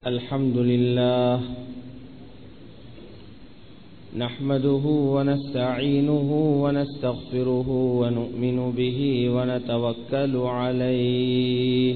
الحمد لله نحمده ونستعينه ونستغفره ونؤمن به ونتوكل عليه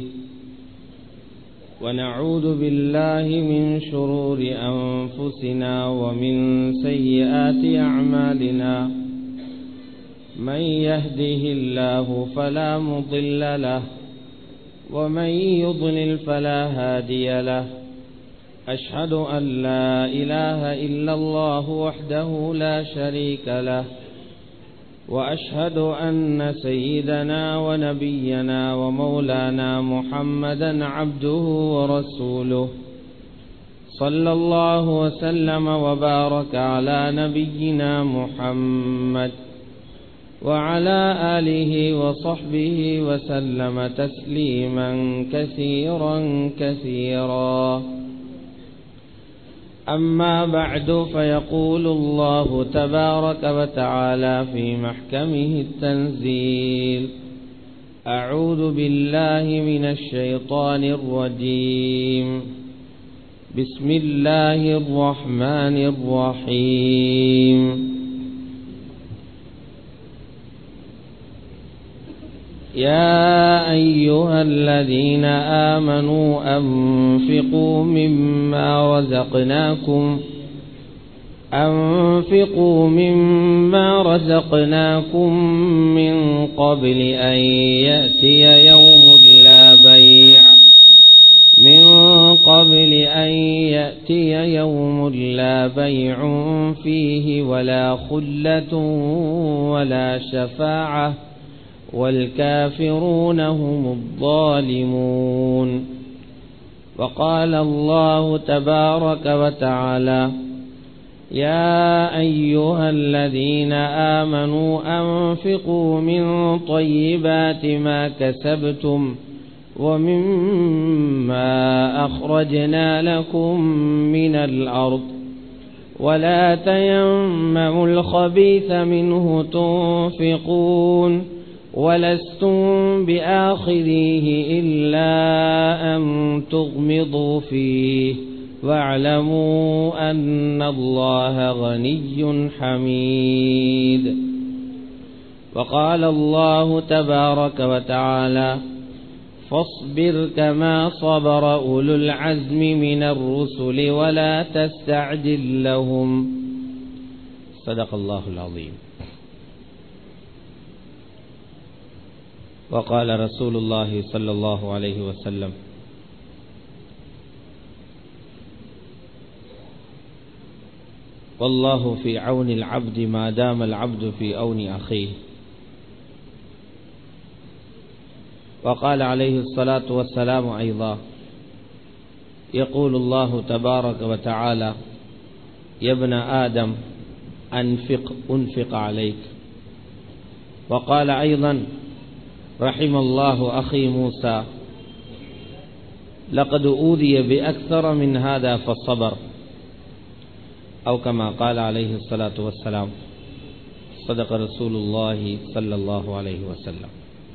ونعوذ بالله من شرور أنفسنا ومن سيئات أعمالنا من يهده الله فلا مضل له ومن يضلل فلا هادي له أشهد أن لا إله إلا الله وحده لا شريك له وأشهد أن سيدنا ونبينا ومولانا محمدا عبده ورسوله صلى الله وسلم وبارك على نبينا محمد وعلى آله وصحبه وسلم تسليما كثيرا كثيرا أما بعد فيقول الله تبارك وتعالى في محكمه التنزيل أعوذ بالله من الشيطان الرجيم بسم الله الرحمن الرحيم يا أيها الذين آمنوا أنفقوا مما رزقناكم أنفقوا مما رزقناكم من قبل أن يأتي يوم لا بيع من قبل أن يأتي يوم لا بيع فيه ولا خلة ولا شفاعة والكافرون هم الظالمون وقال الله تبارك وتعالى يا أيها الذين آمنوا أنفقوا من طيبات ما كسبتم ومما أخرجنا لكم من الأرض ولا تيمموا الخبيث منه تنفقون ولستم بآخذيه إلا أن تغمضوا فيه واعلموا أن الله غني حميد وقال الله تبارك وتعالى فاصبر كما صبر أولو العزم من الرسل ولا تستعجل لهم صدق الله العظيم وقال رسول الله صلى الله عليه وسلم والله في عون العبد ما دام العبد في عون أخيه وقال عليه الصلاة والسلام أيضا يقول الله تبارك وتعالى يا ابن آدم أنفق أنفق عليك وقال أيضا رحم الله أخي موسى لقد أوذي بأكثر من هذا فالصبر أو كما قال عليه الصلاة والسلام صدق رسول الله صلى الله عليه وسلم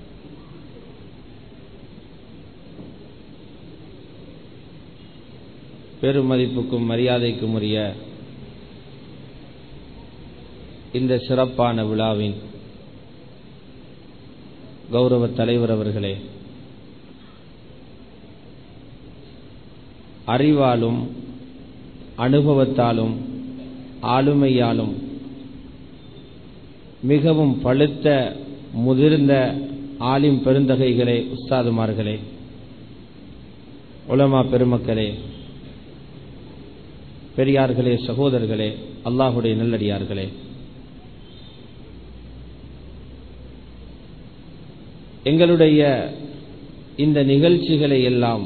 பெருமதிப்புக்கும் மரியாதைக்கும் உரிய இந்த சிறப்பான விழாவின் கௌரவ தலைவர் அவர்களே அறிவாலும் அனுபவத்தாலும் ஆளுமையாலும் மிகவும் பழுத்த முதிர்ந்த ஆலிம் பெருந்தகைகளே உஸ்தாதுமார்களே உலமா பெருமக்களே பெரியார்களே சகோதரர்களே அல்லாஹுடைய நல்லடியார்களே எங்களுடைய இந்த நிகழ்ச்சிகளை எல்லாம்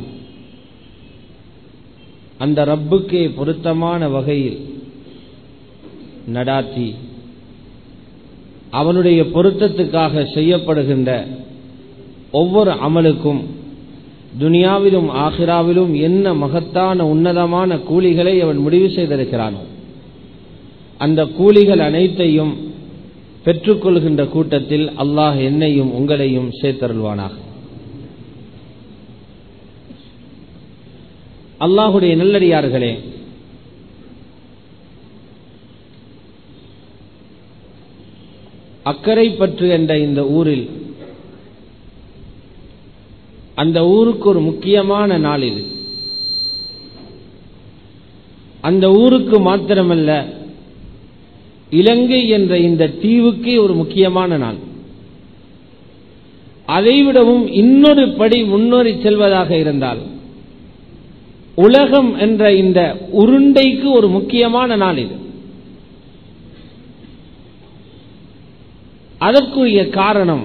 அந்த ரப்புக்கே பொருத்தமான வகையில் நடாத்தி அவனுடைய பொருத்தத்துக்காக செய்யப்படுகின்ற ஒவ்வொரு அமலுக்கும் துனியாவிலும் ஆஹிராவிலும் என்ன மகத்தான உன்னதமான கூலிகளை அவன் முடிவு செய்திருக்கிறானோ அந்த கூலிகள் அனைத்தையும் பெற்றுக்கொள்கின்ற கூட்டத்தில் அல்லாஹ் என்னையும் உங்களையும் சேர்த்தருள்வானாக அல்லாஹுடைய நல்லடியார்களே அக்கரைப்பற்று என்ற இந்த ஊரில் அந்த ஊருக்கு ஒரு முக்கியமான நாள் இது அந்த ஊருக்கு மாத்திரமல்ல இலங்கை என்ற இந்த தீவுக்கே ஒரு முக்கியமான நாள் அதைவிடவும் இன்னொரு படி முன்னேறி செல்வதாக இருந்தால் உலகம் என்ற இந்த உருண்டைக்கு ஒரு முக்கியமான நாள் இது அதற்குரிய காரணம்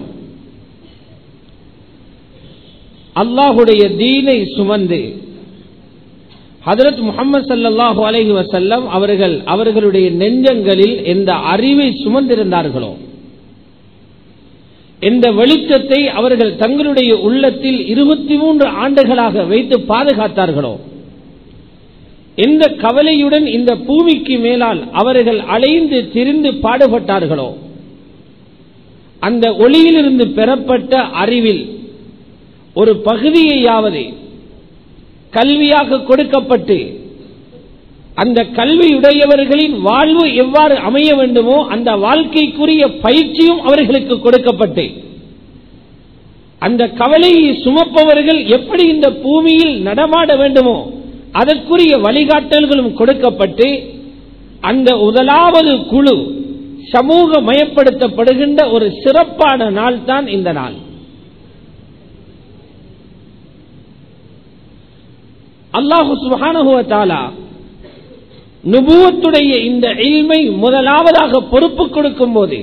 அல்லாஹுடைய தீனை சுமந்து ஹதரத் முகமது சல்லாஹூ அலஹி வசல்லம் அவர்கள் அவர்களுடைய நெஞ்சங்களில் எந்த அறிவை சுமந்திருந்தார்களோ எந்த வெளிச்சத்தை அவர்கள் தங்களுடைய உள்ளத்தில் இருபத்தி மூன்று ஆண்டுகளாக வைத்து பாதுகாத்தார்களோ எந்த கவலையுடன் இந்த பூமிக்கு மேலால் அவர்கள் அலைந்து திரிந்து பாடுபட்டார்களோ அந்த ஒளியிலிருந்து பெறப்பட்ட அறிவில் ஒரு பகுதியையாவது கல்வியாக கொடுக்கப்பட்டு அந்த கல்வியுடையவர்களின் வாழ்வு எவ்வாறு அமைய வேண்டுமோ அந்த வாழ்க்கைக்குரிய பயிற்சியும் அவர்களுக்கு கொடுக்கப்பட்டு அந்த கவலையை சுமப்பவர்கள் எப்படி இந்த பூமியில் நடமாட வேண்டுமோ அதற்குரிய வழிகாட்டல்களும் கொடுக்கப்பட்டு அந்த முதலாவது குழு சமூக மயப்படுத்தப்படுகின்ற ஒரு சிறப்பான நாள் தான் இந்த நாள் அல்லாஹு சுபானுவத்தாலா நுபுவத்துடைய இந்த இல்மை முதலாவதாக பொறுப்பு கொடுக்கும் போது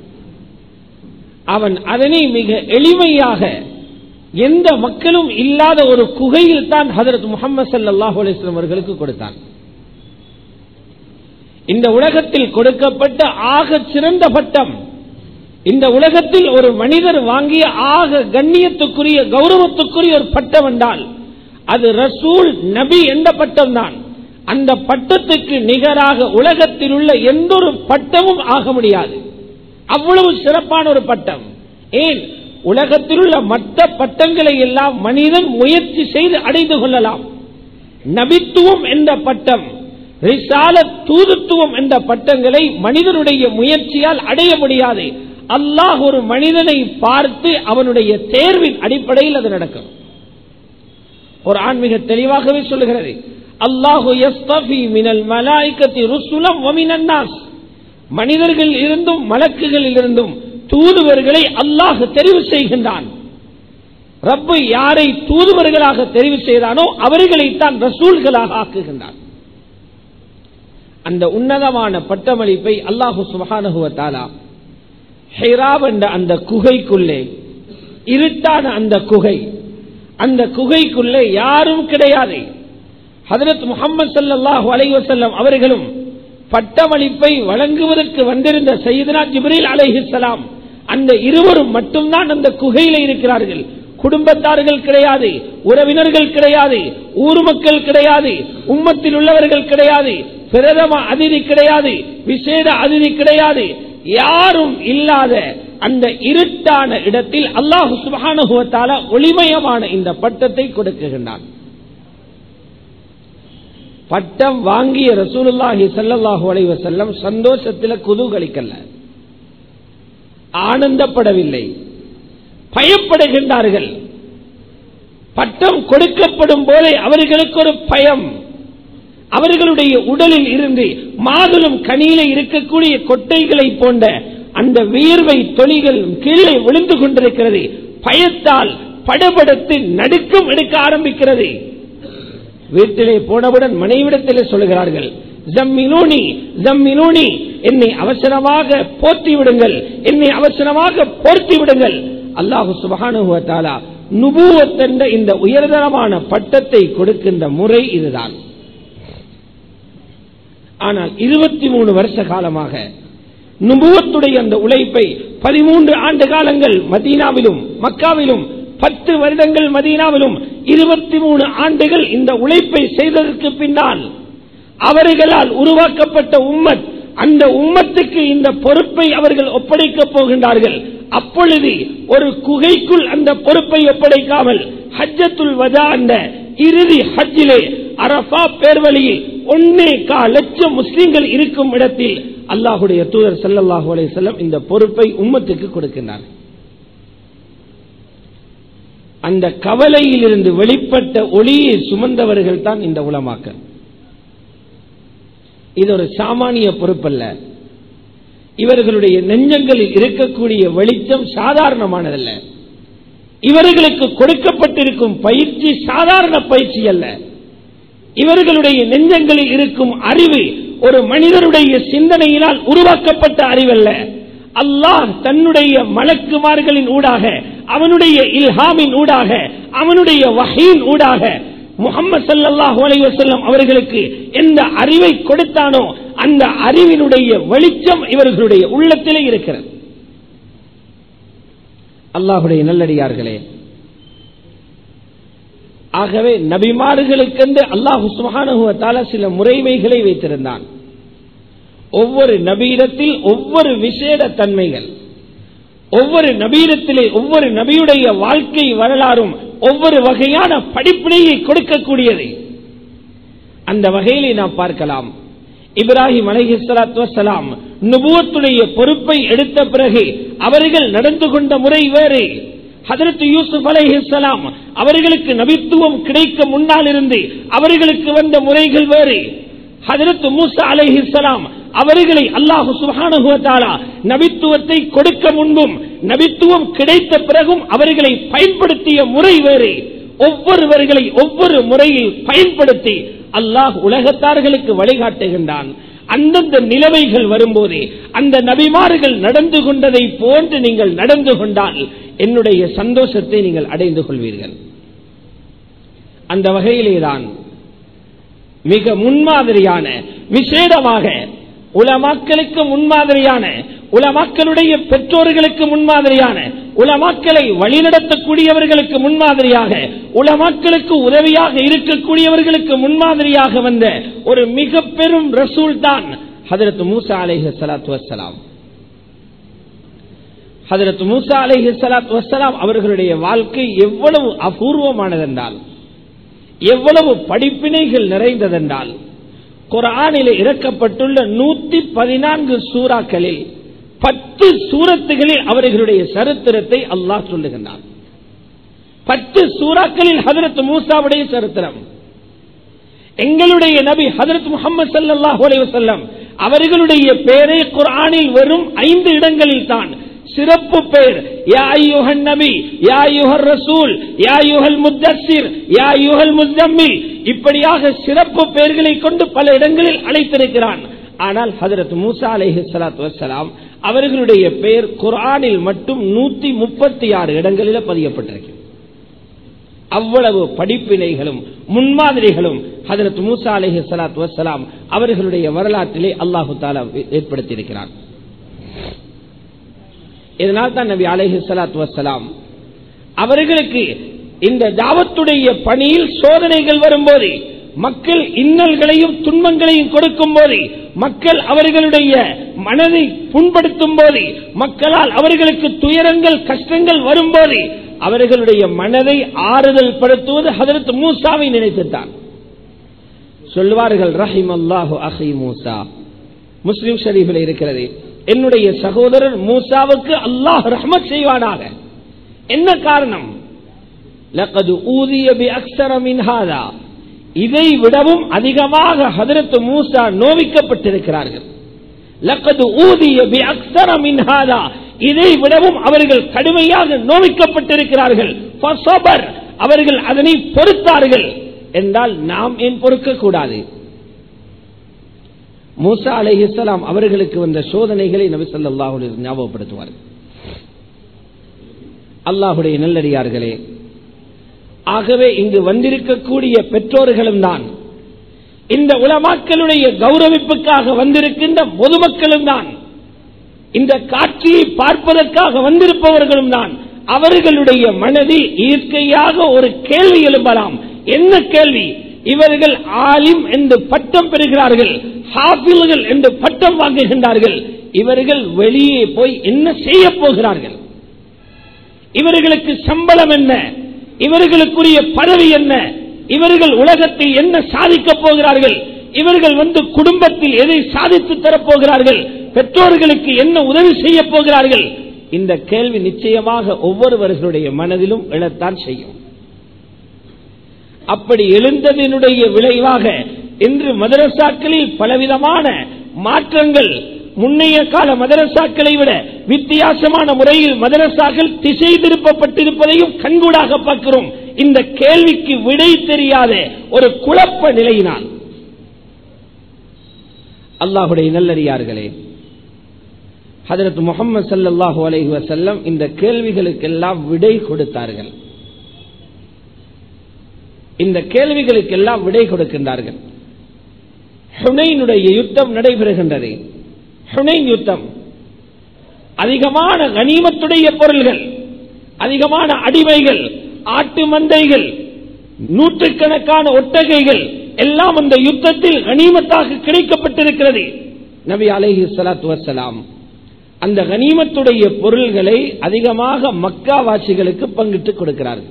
அவன் அதனை மிக எளிமையாக எந்த மக்களும் இல்லாத ஒரு குகையில் தான் ஹதரத் முகமது சல்லாஹூ அலிஸ்லாம் அவர்களுக்கு கொடுத்தான் இந்த உலகத்தில் கொடுக்கப்பட்ட ஆக சிறந்த பட்டம் இந்த உலகத்தில் ஒரு மனிதர் வாங்கிய ஆக கண்ணியத்துக்குரிய கௌரவத்துக்குரிய ஒரு பட்டம் என்றால் அது ரசூல் நபி என்ற பட்டம் தான் அந்த பட்டத்துக்கு நிகராக உலகத்தில் உள்ள எந்த ஒரு பட்டமும் ஆக முடியாது அவ்வளவு சிறப்பான ஒரு பட்டம் ஏன் உலகத்தில் உள்ள மற்ற பட்டங்களை எல்லாம் மனிதன் முயற்சி செய்து அடைந்து கொள்ளலாம் நபித்துவம் என்ற பட்டம் ரிசால தூதுத்துவம் என்ற பட்டங்களை மனிதனுடைய முயற்சியால் அடைய முடியாது அல்லாஹ் ஒரு மனிதனை பார்த்து அவனுடைய தேர்வின் அடிப்படையில் அது நடக்கும் ஒரு ஆன்மீக தெளிவாகவே சொல்லுகிறது அல்லாஹு மினல் மலாய்கத்தி ருசுலம் ஒமினன்னாஸ் மனிதர்கள் இருந்தும் மலக்குகளில் இருந்தும் தூதுவர்களை அல்லாஹ் தெரிவு செய்கின்றான் ரப்பு யாரை தூதுவர்களாக தெரிவு செய்தானோ அவர்களைத்தான் ரசூல்களாக ஆக்குகின்றான் அந்த உன்னதமான பட்டமளிப்பை அல்லாஹு சுபகானுவத்தாலா ஹெராப் என்ற அந்த குகைக்குள்ளே இருட்டான அந்த குகை அந்த குகைக்குள்ளே யாரும் கிடையாது ஹதரத் முகமது சல்லாஹூ அலைவசல்லம் அவர்களும் பட்டமளிப்பை வழங்குவதற்கு வந்திருந்த சையதுனா ஜிப்ரீல் அலைஹிஸ்லாம் அந்த இருவரும் மட்டும்தான் அந்த குகையில இருக்கிறார்கள் குடும்பத்தார்கள் கிடையாது உறவினர்கள் கிடையாது ஊர் மக்கள் கிடையாது உம்மத்தில் உள்ளவர்கள் கிடையாது பிரதம அதிதி கிடையாது விசேட அதிதி கிடையாது யாரும் இல்லாத அந்த இருட்டான இடத்தில் அல்லாஹு சுபானுவத்தால ஒளிமயமான இந்த பட்டத்தை கொடுக்குகின்றான் பட்டம் வாங்கிய ரசூலுல்லாஹி சல்லாஹூ அலைவ செல்லம் சந்தோஷத்தில் குதூகலிக்கல்ல ஆனந்தப்படவில்லை பயப்படுகின்றார்கள் பட்டம் கொடுக்கப்படும் போதே அவர்களுக்கு ஒரு பயம் அவர்களுடைய உடலில் இருந்து மாதுளம் கனியில இருக்கக்கூடிய கொட்டைகளை போன்ற அந்த வியர்வை தொழிகள் கீழே விழுந்து கொண்டிருக்கிறது பயத்தால் படபடத்து நடுக்கம் எடுக்க ஆரம்பிக்கிறது வீட்டிலே போனவுடன் மனைவிடத்திலே சொல்லுகிறார்கள் ஜம்மினூனி ஜம்மினூனி என்னை அவசரமாக போற்றி விடுங்கள் என்னை அவசரமாக போர்த்தி விடுங்கள் அல்லாஹு சுபகானுவத்தாலா நுபுவத் என்ற இந்த உயர்தரமான பட்டத்தை கொடுக்கின்ற முறை இதுதான் ஆனால் இருபத்தி மூணு வருஷ காலமாக நுபுவத்துடைய அந்த உழைப்பை பதிமூன்று ஆண்டு காலங்கள் மதீனாவிலும் மக்காவிலும் பத்து வருடங்கள் மதீனாவிலும் இருபத்தி மூணு ஆண்டுகள் இந்த உழைப்பை செய்ததற்கு பின்னால் அவர்களால் உருவாக்கப்பட்ட உம்மத் அந்த உம்மத்துக்கு இந்த பொறுப்பை அவர்கள் ஒப்படைக்கப் போகின்றார்கள் அப்பொழுது ஒரு குகைக்குள் அந்த பொறுப்பை ஒப்படைக்காமல் ஹஜ்ஜத்துல் வதா அந்த இறுதி ஹஜ்ஜிலே அரபா பேர்வழியில் ஒன்னே கா லட்சம் முஸ்லிம்கள் இருக்கும் இடத்தில் அல்லாஹுடைய தூதர் ஸல்லல்லாஹு அலைஹி வஸல்லம் இந்த பொறுப்பை உம்மத்துக்கு கொடுக்கின்றார் அந்த கவலையிலிருந்து வெளிப்பட்ட ஒளியை சுமந்தவர்கள் தான் இந்த உலமாக்கள் இது ஒரு சாமானிய பொறுப்பல்ல இவர்களுடைய நெஞ்சங்களில் இருக்கக்கூடிய வெளிச்சம் சாதாரணமானதல்ல இவர்களுக்கு கொடுக்கப்பட்டிருக்கும் பயிற்சி சாதாரண பயிற்சி அல்ல இவர்களுடைய நெஞ்சங்களில் இருக்கும் அறிவு ஒரு மனிதருடைய சிந்தனையினால் உருவாக்கப்பட்ட அறிவல்ல அல்லாஹ் தன்னுடைய மலக்குமார்களின் ஊடாக அவனுடைய இல்ஹாமின் ஊடாக அவனுடைய வகையின் ஊடாக முகமது சல்லாஹூ அலைவசல்லம் அவர்களுக்கு எந்த அறிவை கொடுத்தானோ அந்த அறிவினுடைய வெளிச்சம் இவர்களுடைய உள்ளத்திலே இருக்கிறது அல்லாஹுடைய நல்லடியார்களே ஆகவே நபிமார்களுக்கென்று அல்லாஹு சுகானுவத்தால சில முறைமைகளை வைத்திருந்தான் ஒவ்வொரு நபீரத்தில் ஒவ்வொரு விசேட தன்மைகள் ஒவ்வொரு நபீரத்திலே ஒவ்வொரு நபியுடைய வாழ்க்கை வரலாறும் ஒவ்வொரு வகையான படிப்பினையை கொடுக்கக்கூடியது அந்த வகையிலே நாம் பார்க்கலாம் இப்ராஹிம் அலைஹிஸ்லாத்து வசலாம் நுபுவத்துடைய பொறுப்பை எடுத்த பிறகு அவர்கள் நடந்து கொண்ட முறை வேறு ஹதரத் யூசுப் அலைஹிஸ்லாம் அவர்களுக்கு நபித்துவம் கிடைக்க முன்னால் இருந்து அவர்களுக்கு வந்த முறைகள் வேறு ஹதரத் மூசா அலைஹிஸ்லாம் அவர்களை அல்லாஹு சுபானுகுவத்தாலா நபித்துவத்தை கொடுக்க முன்பும் நபித்துவம் கிடைத்த பிறகும் அவர்களை பயன்படுத்திய முறை வேறு ஒவ்வொருவர்களை ஒவ்வொரு முறையில் பயன்படுத்தி அல்லாஹ் உலகத்தார்களுக்கு வழிகாட்டுகின்றான் அந்தந்த நிலைமைகள் வரும்போதே அந்த நபிமார்கள் நடந்து கொண்டதை போன்று நீங்கள் நடந்து கொண்டால் என்னுடைய சந்தோஷத்தை நீங்கள் அடைந்து கொள்வீர்கள் அந்த வகையிலேதான் மிக முன்மாதிரியான விசேடமாக உலமாக்களுக்கு முன்மாதிரியான உலமாக்களுடைய பெற்றோர்களுக்கு முன்மாதிரியான உலமாக்களை வழிநடத்தக்கூடியவர்களுக்கு முன்மாதிரியாக உலமாக்களுக்கு உதவியாக இருக்கக்கூடியவர்களுக்கு முன்மாதிரியாக வந்த ஒரு மிக பெரும் ரசூல் தான் ஹதரத் மூசா அலேஹி சலாத்து வசலாம் ஹதரத் மூசா அலேஹி சலாத்து வசலாம் அவர்களுடைய வாழ்க்கை எவ்வளவு அபூர்வமானதென்றால் எவ்வளவு படிப்பினைகள் நிறைந்ததென்றால் குரானில் இறக்கப்பட்டுள்ள நூத்தி பதினான்கு சூறாக்களில் பத்து சூரத்துகளில் அவர்களுடைய சரித்திரத்தை அல்லாஹ் சொல்லுகின்றான் பத்து சூறாக்களில் ஹதரத் மூசாவுடைய சரித்திரம் எங்களுடைய நபி ஹதரத் முகமது சல்லாஹூ அலைவசல்லம் அவர்களுடைய பெயரை குரானில் வரும் ஐந்து இடங்களில் தான் சிறப்பு பெயர் யா யுஹன் நபி யா யுஹர் ரசூல் யா யுஹல் முத்தசிர் யா யுஹல் முத்தம்மில் இப்படியாக சிறப்பு பெயர்களை கொண்டு பல இடங்களில் அழைத்திருக்கிறான் ஆனால் ஹதரத் மூசா அலேஹி சலாத்து வசலாம் அவர்களுடைய பெயர் குரானில் மட்டும் நூத்தி முப்பத்தி ஆறு இடங்களில் பதியப்பட்டிருக்கு அவ்வளவு படிப்பினைகளும் முன்மாதிரிகளும் ஹதரத் மூசா அலேஹி சலாத்து வசலாம் அவர்களுடைய வரலாற்றிலே அல்லாஹு தாலா ஏற்படுத்தியிருக்கிறார் இதனால் தான் நபி அலேஹி சலாத்து வசலாம் அவர்களுக்கு இந்த தாவத்துடைய பணியில் சோதனைகள் வரும்போது மக்கள் இன்னல்களையும் துன்பங்களையும் கொடுக்கும் போது மக்கள் அவர்களுடைய மனதை புண்படுத்தும் போது மக்களால் அவர்களுக்கு துயரங்கள் கஷ்டங்கள் வரும்போது அவர்களுடைய மனதை ஆறுதல் படுத்துவது ஹதரத் மூசாவை நினைத்துத்தான் சொல்வார்கள் ரஹிம் அல்லாஹு அஹி மூசா முஸ்லிம் ஷரீஃபில் இருக்கிறது என்னுடைய சகோதரர் மூசாவுக்கு அல்லாஹ் ரஹ்மத் செய்வானாக என்ன காரணம் லக்கது ஊதிய பி அக்ஸர மின் ஹாதா இதை விடவும் அதிகமாக ஹதரத் மூசா நோவிக்கப்பட்டிருக்கிறார்கள் லக்கது ஊதிய பி அக்ஸர மின் ஹாதா இதை விடவும் அவர்கள் கடுமையாக நோவிக்கப்பட்டிருக்கிறார்கள் அவர்கள் அதனை பொறுத்தார்கள் என்றால் நாம் ஏன் பொறுக்க கூடாது மூசா அலைஹிஸ்லாம் அவர்களுக்கு வந்த சோதனைகளை நபி சொல்லாஹு ஞாபகப்படுத்துவார்கள் அல்லாஹுடைய நல்லடியார்களே ஆகவே இங்கு வந்திருக்கக்கூடிய பெற்றோர்களும் தான் இந்த உலமாக்களுடைய கௌரவிப்புக்காக வந்திருக்கின்ற பொதுமக்களும் தான் இந்த காட்சியை பார்ப்பதற்காக வந்திருப்பவர்களும் தான் அவர்களுடைய மனதில் இயற்கையாக ஒரு கேள்வி எழும்பலாம் என்ன கேள்வி இவர்கள் ஆலிம் என்று பட்டம் பெறுகிறார்கள் ஹாஃபில்கள் என்று பட்டம் வாங்குகின்றார்கள் இவர்கள் வெளியே போய் என்ன செய்ய போகிறார்கள் இவர்களுக்கு சம்பளம் என்ன இவர்களுக்குரிய பதவி என்ன இவர்கள் உலகத்தில் என்ன சாதிக்கப் போகிறார்கள் இவர்கள் வந்து குடும்பத்தில் எதை சாதித்து தரப்போகிறார்கள் பெற்றோர்களுக்கு என்ன உதவி செய்ய போகிறார்கள் இந்த கேள்வி நிச்சயமாக ஒவ்வொருவர்களுடைய மனதிலும் எழத்தான் செய்யும் அப்படி எழுந்ததனுடைய விளைவாக இன்று மதரசாக்களில் பலவிதமான மாற்றங்கள் முன்னைய கால மதரசாக்களை விட வித்தியாசமான முறையில் மதரசாக்கள் திசை திருப்பப்பட்டிருப்பதையும் கண்கூடாக பார்க்கிறோம் இந்த கேள்விக்கு விடை தெரியாத ஒரு குழப்ப நிலையினால் அல்லாஹுடைய நல்லறியார்களே ஹதரத் முகமது சல்லாஹூ அலைஹி வசல்லம் இந்த கேள்விகளுக்கெல்லாம் விடை கொடுத்தார்கள் இந்த கேள்விகளுக்கெல்லாம் விடை கொடுக்கின்றார்கள் ஹுனைனுடைய யுத்தம் நடைபெறுகின்றது ஹுனைன் யுத்தம் அதிகமான கனிமத்துடைய பொருள்கள் அதிகமான அடிமைகள் ஆட்டு மந்தைகள் நூற்றுக்கணக்கான ஒட்டகைகள் எல்லாம் அந்த யுத்தத்தில் கனிமத்தாக கிடைக்கப்பட்டிருக்கிறது நபி அலைஹி சலாத்து வசலாம் அந்த கனிமத்துடைய பொருள்களை அதிகமாக மக்காவாசிகளுக்கு பங்கிட்டு கொடுக்கிறார்கள்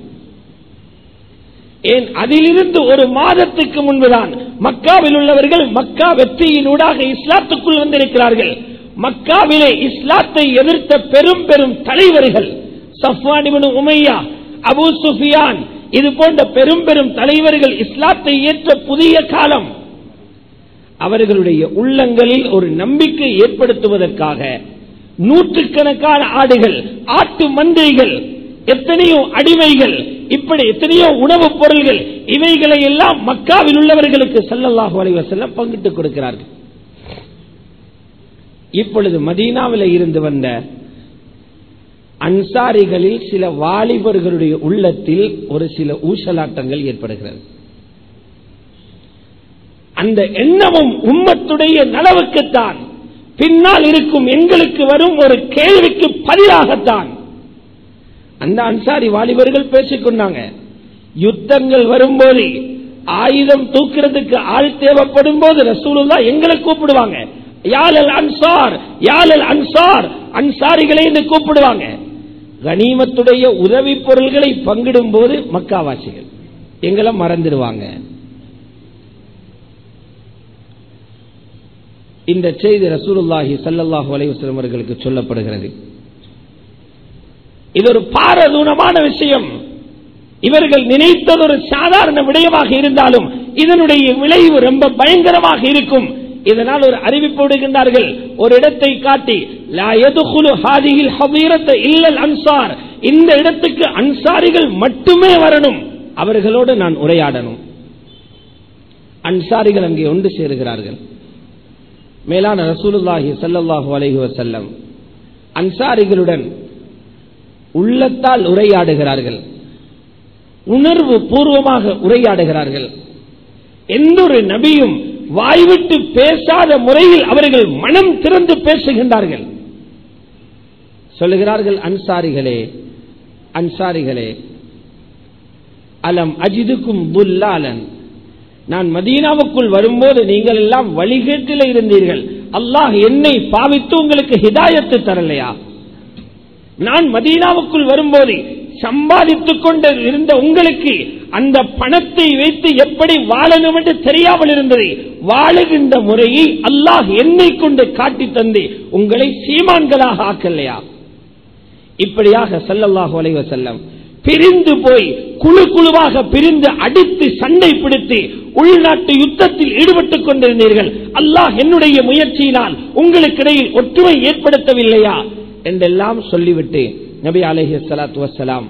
ஏன் அதிலிருந்து ஒரு மாதத்துக்கு முன்புதான் மக்காவில் உள்ளவர்கள் மக்கா வெற்றியினூடாக இஸ்லாத்துக்குள் வந்திருக்கிறார்கள் மக்காவிலே இஸ்லாத்தை எதிர்த்த பெரும் பெரும் தலைவர்கள் சஃப்வானிபனு உமையா அபு சுஃபியான் இது போன்ற பெரும் பெரும் தலைவர்கள் இஸ்லாத்தை ஏற்ற புதிய காலம் அவர்களுடைய உள்ளங்களில் ஒரு நம்பிக்கை ஏற்படுத்துவதற்காக நூற்றுக்கணக்கான ஆடுகள் ஆட்டு மந்தைகள் எத்தனையோ அடிமைகள் இப்படி எத்தனையோ உணவுப் பொருள்கள் இவைகளை எல்லாம் மக்காவில் உள்ளவர்களுக்கு சல்லல்லாஹு அலைவ செல்லம் பங்கிட்டு கொடுக்கிறார்கள் இப்பொழுது மதீனாவில் இருந்து வந்த அன்சாரிகளில் சில வாலிபர்களுடைய உள்ளத்தில் ஒரு சில ஊசலாட்டங்கள் ஏற்படுகிறது அந்த எண்ணமும் உம்மத்துடைய நலவுக்குத்தான் பின்னால் இருக்கும் எங்களுக்கு வரும் ஒரு கேள்விக்கு பதிலாகத்தான் அந்த அன்சாரி வாலிபர்கள் பேசிக் கொண்டாங்க யுத்தங்கள் வரும்போது ஆயுதம் தூக்கிறதுக்கு ஆள் தேவைப்படும் போது ரசூலுல்லா எங்களை கூப்பிடுவாங்க யாழல் அன்சார் யாழல் அன்சார் அன்சாரிகளை என்று கூப்பிடுவாங்க கனிமத்துடைய உதவி பொருள்களை பங்கிடும் போது மக்காவாசிகள் எங்களை மறந்துடுவாங்க இந்த செய்தி ரசூலுல்லாஹி சல்லல்லாஹு அலைவசம் அவர்களுக்கு சொல்லப்படுகிறது இது ஒரு பாரதூரமான விஷயம் இவர்கள் நினைத்தது ஒரு சாதாரண விடயமாக இருந்தாலும் இதனுடைய விளைவு ரொம்ப பயங்கரமாக இருக்கும் இதனால் ஒரு அறிவிப்பு விடுகின்றார்கள் ஒரு இடத்தை காட்டி இல்லல் அன்சார் இந்த இடத்துக்கு அன்சாரிகள் மட்டுமே வரணும் அவர்களோடு நான் உரையாடணும் அன்சாரிகள் அங்கே ஒன்று சேருகிறார்கள் மேலான ரசூலுல்லாஹி சல்லாஹூ அலஹி வசல்லம் அன்சாரிகளுடன் உள்ளத்தால் உரையாடுகிறார்கள் உணர்வு பூர்வமாக உரையாடுகிறார்கள் எந்த ஒரு நபியும் வாய்விட்டு பேசாத முறையில் அவர்கள் மனம் திறந்து பேசுகின்றார்கள் சொல்லுகிறார்கள் அன்சாரிகளே அன்சாரிகளே அலம் அஜிதுக்கும் புல்லாலன் நான் மதீனாவுக்குள் வரும்போது நீங்கள் எல்லாம் வழிகேட்டில் இருந்தீர்கள் அல்லாஹ் என்னை பாவித்து உங்களுக்கு ஹிதாயத்து தரலையா நான் மதீனாவுக்குள் வரும்போது சம்பாதித்துக் கொண்டு இருந்த உங்களுக்கு அந்த பணத்தை வைத்து எப்படி வாழணும் என்று தெரியாமல் இருந்தது வாழுகின்ற முறையை அல்லாஹ் என்னை கொண்டு காட்டி தந்து உங்களை சீமான்களாக ஆக்கலையா இப்படியாக சல்லல்லாஹு அலைவ செல்லம் பிரிந்து போய் குழு குழுவாக பிரிந்து அடித்து சண்டை பிடித்து உள்நாட்டு யுத்தத்தில் ஈடுபட்டுக் கொண்டிருந்தீர்கள் அல்லாஹ் என்னுடைய முயற்சியினால் உங்களுக்கிடையில் ஒற்றுமை ஏற்படுத்தவில்லையா என்றெல்லாம் சொல்லிவிட்டு நபி அலஹி சலாத்து வசலாம்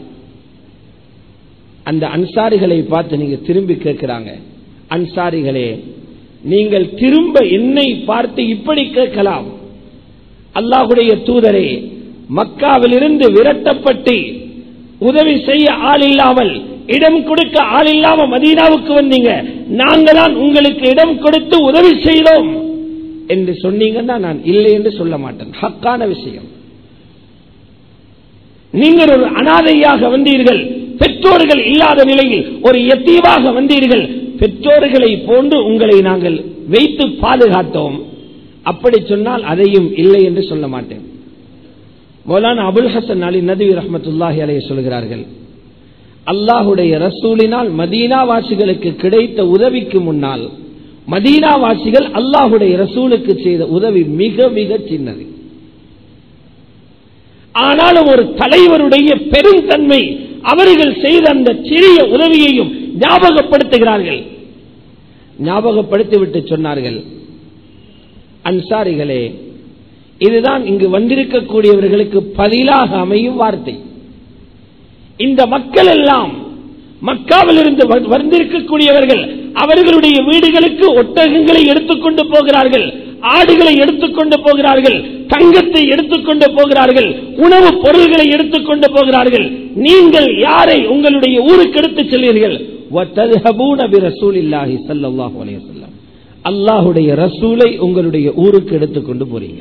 அந்த அன்சாரிகளை பார்த்து நீங்க திரும்பி கேட்கிறாங்க அன்சாரிகளே நீங்கள் திரும்ப என்னை பார்த்து இப்படி கேட்கலாம் அல்லாஹுடைய தூதரே மக்காவிலிருந்து விரட்டப்பட்டு உதவி செய்ய ஆள் இல்லாமல் இடம் கொடுக்க ஆள் இல்லாம மதீனாவுக்கு வந்தீங்க நாங்களாம் உங்களுக்கு இடம் கொடுத்து உதவி செய்தோம் என்று சொன்னீங்கன்னா நான் இல்லை என்று சொல்ல மாட்டேன் ஹக்கான விஷயம் நீங்கள் ஒரு அனாதையாக வந்தீர்கள் பெற்றோர்கள் இல்லாத நிலையில் ஒரு எத்தீவாக வந்தீர்கள் பெற்றோர்களை போன்று உங்களை நாங்கள் வைத்து பாதுகாத்தோம் அப்படி சொன்னால் அதையும் இல்லை என்று சொல்ல மாட்டேன் மௌலானா அபுல் ஹசன் அலி நதி ரஹமத்துல்லாஹி அலைய சொல்கிறார்கள் அல்லாஹுடைய ரசூலினால் மதீனாவாசிகளுக்கு கிடைத்த உதவிக்கு முன்னால் மதீனாவாசிகள் அல்லாஹுடைய ரசூலுக்கு செய்த உதவி மிக மிக சின்னது ஆனாலும் ஒரு தலைவருடைய பெருந்தன்மை அவர்கள் செய்த அந்த சிறிய உதவியையும் ஞாபகப்படுத்துகிறார்கள் ஞாபகப்படுத்திவிட்டு சொன்னார்கள் அன்சாரிகளே இதுதான் இங்கு வந்திருக்கக்கூடியவர்களுக்கு பதிலாக அமையும் வார்த்தை இந்த மக்கள் எல்லாம் மக்காவில் இருந்து வந்திருக்கக்கூடியவர்கள் அவர்களுடைய வீடுகளுக்கு ஒட்டகங்களை எடுத்துக்கொண்டு போகிறார்கள் ஆடுகளை எடுத்துக்கொண்டு போகிறார்கள் தங்கத்தை எடுத்துக்கொண்டு போகிறார்கள் உணவுப் பொருள்களை எடுத்துக்கொண்டு போகிறார்கள் நீங்கள் யாரை உங்களுடைய ஊருக்கு எடுத்துச் செல்வீர்கள் அல்லாஹுடைய ரசூலை உங்களுடைய ஊருக்கு எடுத்துக்கொண்டு போறீங்க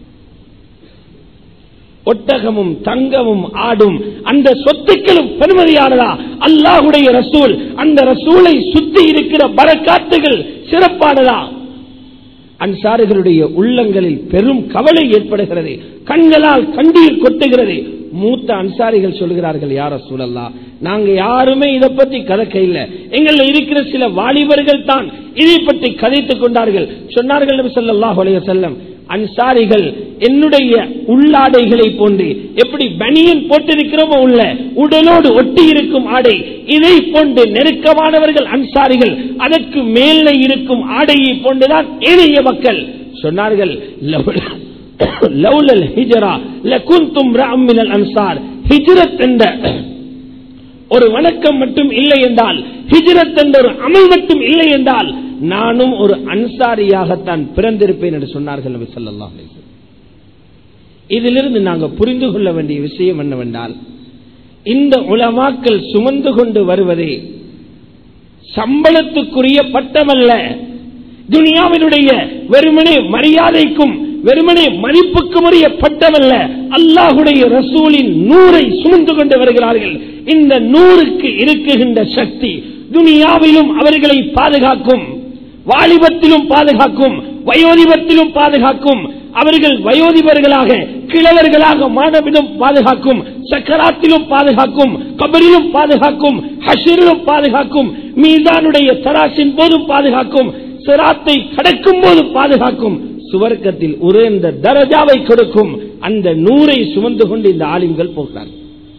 ஒட்டகமும் தங்கமும் ஆடும் அந்த சொத்துக்களும் பெருமதியானதா அல்லாஹுடைய ரசூல் அந்த ரசூலை சுத்தி இருக்கிற பரக்காத்துகள் சிறப்பானதா அன்சாரிகளுடைய உள்ளங்களில் பெரும் கவலை ஏற்படுகிறது கண்களால் கண்ணீர் கொட்டுகிறது மூத்த அன்சாரிகள் சொல்கிறார்கள் யார சூழல்லா நாங்க யாருமே இதை பத்தி கதைக்க இல்லை எங்கள இருக்கிற சில வாலிபர்கள் தான் இதை பற்றி கதைத்துக் கொண்டார்கள் சொன்னார்கள் நபி ஸல்லல்லாஹு அலைஹி வஸல்லம் அன்சாரிகள் என்னுடைய உள்ளாடைகளை போன்று எப்படி பனியன் போட்டிருக்கிறோமோ உள்ள உடலோடு ஒட்டி இருக்கும் ஆடை இதை போன்று நெருக்கமானவர்கள் அன்சாரிகள் அதற்கு மேலே இருக்கும் ஆடையை போன்றுதான் ஏனைய மக்கள் சொன்னார்கள் லவ்லல் ஹிஜரா லகுந்தும் ரஅமினல் அன்சார் ஹிஜ்ரத் என்ற ஒரு வணக்கம் மட்டும் இல்லை என்றால் ஹிஜ்ரத் என்ற ஒரு அமல் மட்டும் இல்லை என்றால் நானும் ஒரு அன்சாரியாகத்தான் பிறந்திருப்பேன் என்று சொன்னார்கள் நபி ஸல்லல்லாஹு அலைஹி வஸல்லம் இதிலிருந்து நாங்கள் புரிந்து கொள்ள வேண்டிய விஷயம் என்னவென்றால் இந்த உலமாக்கள் சுமந்து கொண்டு வருவதே சம்பளத்துக்குரிய பட்டமல்ல துனியாவினுடைய வெறுமனே மரியாதைக்கும் வெறுமனே மதிப்புக்கும் உரிய பட்டமல்ல அல்லாஹுடைய ரசூலின் நூறை சுமந்து கொண்டு வருகிறார்கள் இந்த நூறுக்கு இருக்குகின்ற சக்தி துனியாவிலும் அவர்களை பாதுகாக்கும் வாலிபத்திலும் பாதுகாக்கும் வயோதிபத்திலும் பாதுகாக்கும் அவர்கள் வயோதிபர்களாக கிழவர்களாக மாணவிலும் பாதுகாக்கும் சக்கராத்திலும் பாதுகாக்கும் கபரிலும் பாதுகாக்கும் ஹஷரிலும் பாதுகாக்கும் மீதானுடைய தராசின் போதும் பாதுகாக்கும் சிராத்தை கடக்கும் போது பாதுகாக்கும் சுவர்க்கத்தில் உயர்ந்த தரஜாவை கொடுக்கும் அந்த நூரை சுமந்து கொண்டு இந்த ஆலிம்கள் போகிறார்கள்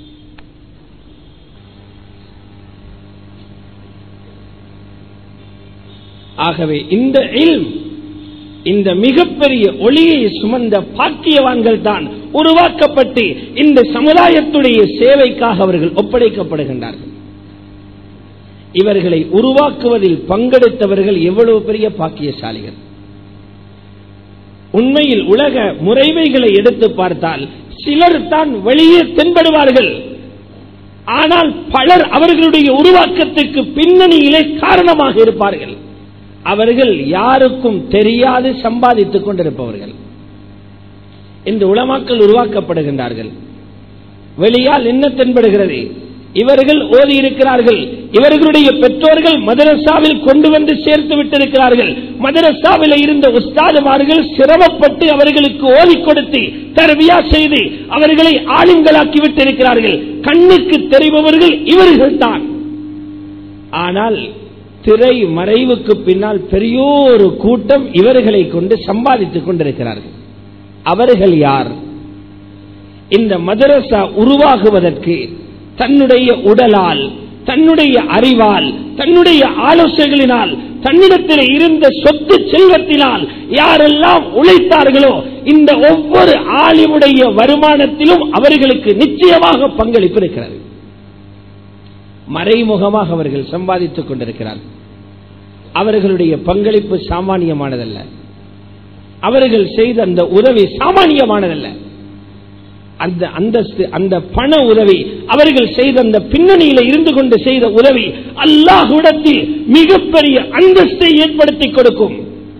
ஆகவே இந்த இல்ம் இந்த மிகப்பெரிய ஒளியை சுமந்த பாக்கியவான்கள் தான் உருவாக்கப்பட்டு இந்த சமுதாயத்துடைய சேவைக்காக அவர்கள் ஒப்படைக்கப்படுகின்றார்கள் இவர்களை உருவாக்குவதில் பங்கெடுத்தவர்கள் எவ்வளவு பெரிய பாக்கியசாலிகள் உண்மையில் உலக முறைமைகளை எடுத்து பார்த்தால் சிலர் தான் வெளியே தென்படுவார்கள் ஆனால் பலர் அவர்களுடைய உருவாக்கத்துக்கு பின்னணியிலே காரணமாக இருப்பார்கள் அவர்கள் யாருக்கும் தெரியாது சம்பாதித்துக் கொண்டிருப்பவர்கள் இந்த உளமாக்கள் உருவாக்கப்படுகின்றார்கள் வெளியால் என்ன தென்படுகிறது இவர்கள் ஓதி இருக்கிறார்கள் இவர்களுடைய பெற்றோர்கள் மதரசாவில் கொண்டு வந்து சேர்த்து விட்டிருக்கிறார்கள் மதரசாவில் இருந்த உஸ்தாதுமார்கள் சிரமப்பட்டு அவர்களுக்கு ஓதி கொடுத்து தரவியா செய்து அவர்களை ஆளுங்களாக்கி விட்டிருக்கிறார்கள் கண்ணுக்கு தெரிபவர்கள் இவர்கள் தான் ஆனால் திரை மறைவுக்கு பின்னால் பெரியோரு கூட்டம் இவர்களை கொண்டு சம்பாதித்துக் கொண்டிருக்கிறார்கள் அவர்கள் யார் இந்த மதரசா உருவாகுவதற்கு தன்னுடைய உடலால் தன்னுடைய அறிவால் தன்னுடைய ஆலோசனைகளினால் தன்னிடத்தில் இருந்த சொத்து செல்வத்தினால் யாரெல்லாம் உழைத்தார்களோ இந்த ஒவ்வொரு ஆலிமுடைய வருமானத்திலும் அவர்களுக்கு நிச்சயமாக பங்களிப்பு இருக்கிறது மறைமுகமாக அவர்கள் சம்பாதித்துக் கொண்டிருக்கிறார்கள் அவர்களுடைய பங்களிப்பு சாமானியமானதல்ல அவர்கள் செய்த அந்த உதவி சாமானியமானதல்ல அந்த அந்தஸ்து அந்த பண உதவி அவர்கள் செய்த அந்த பின்னணியில இருந்து கொண்டு செய்த உதவி அல்லாஹுடத்தில் மிகப்பெரிய அந்தஸ்தை ஏற்படுத்தி கொடுக்கும்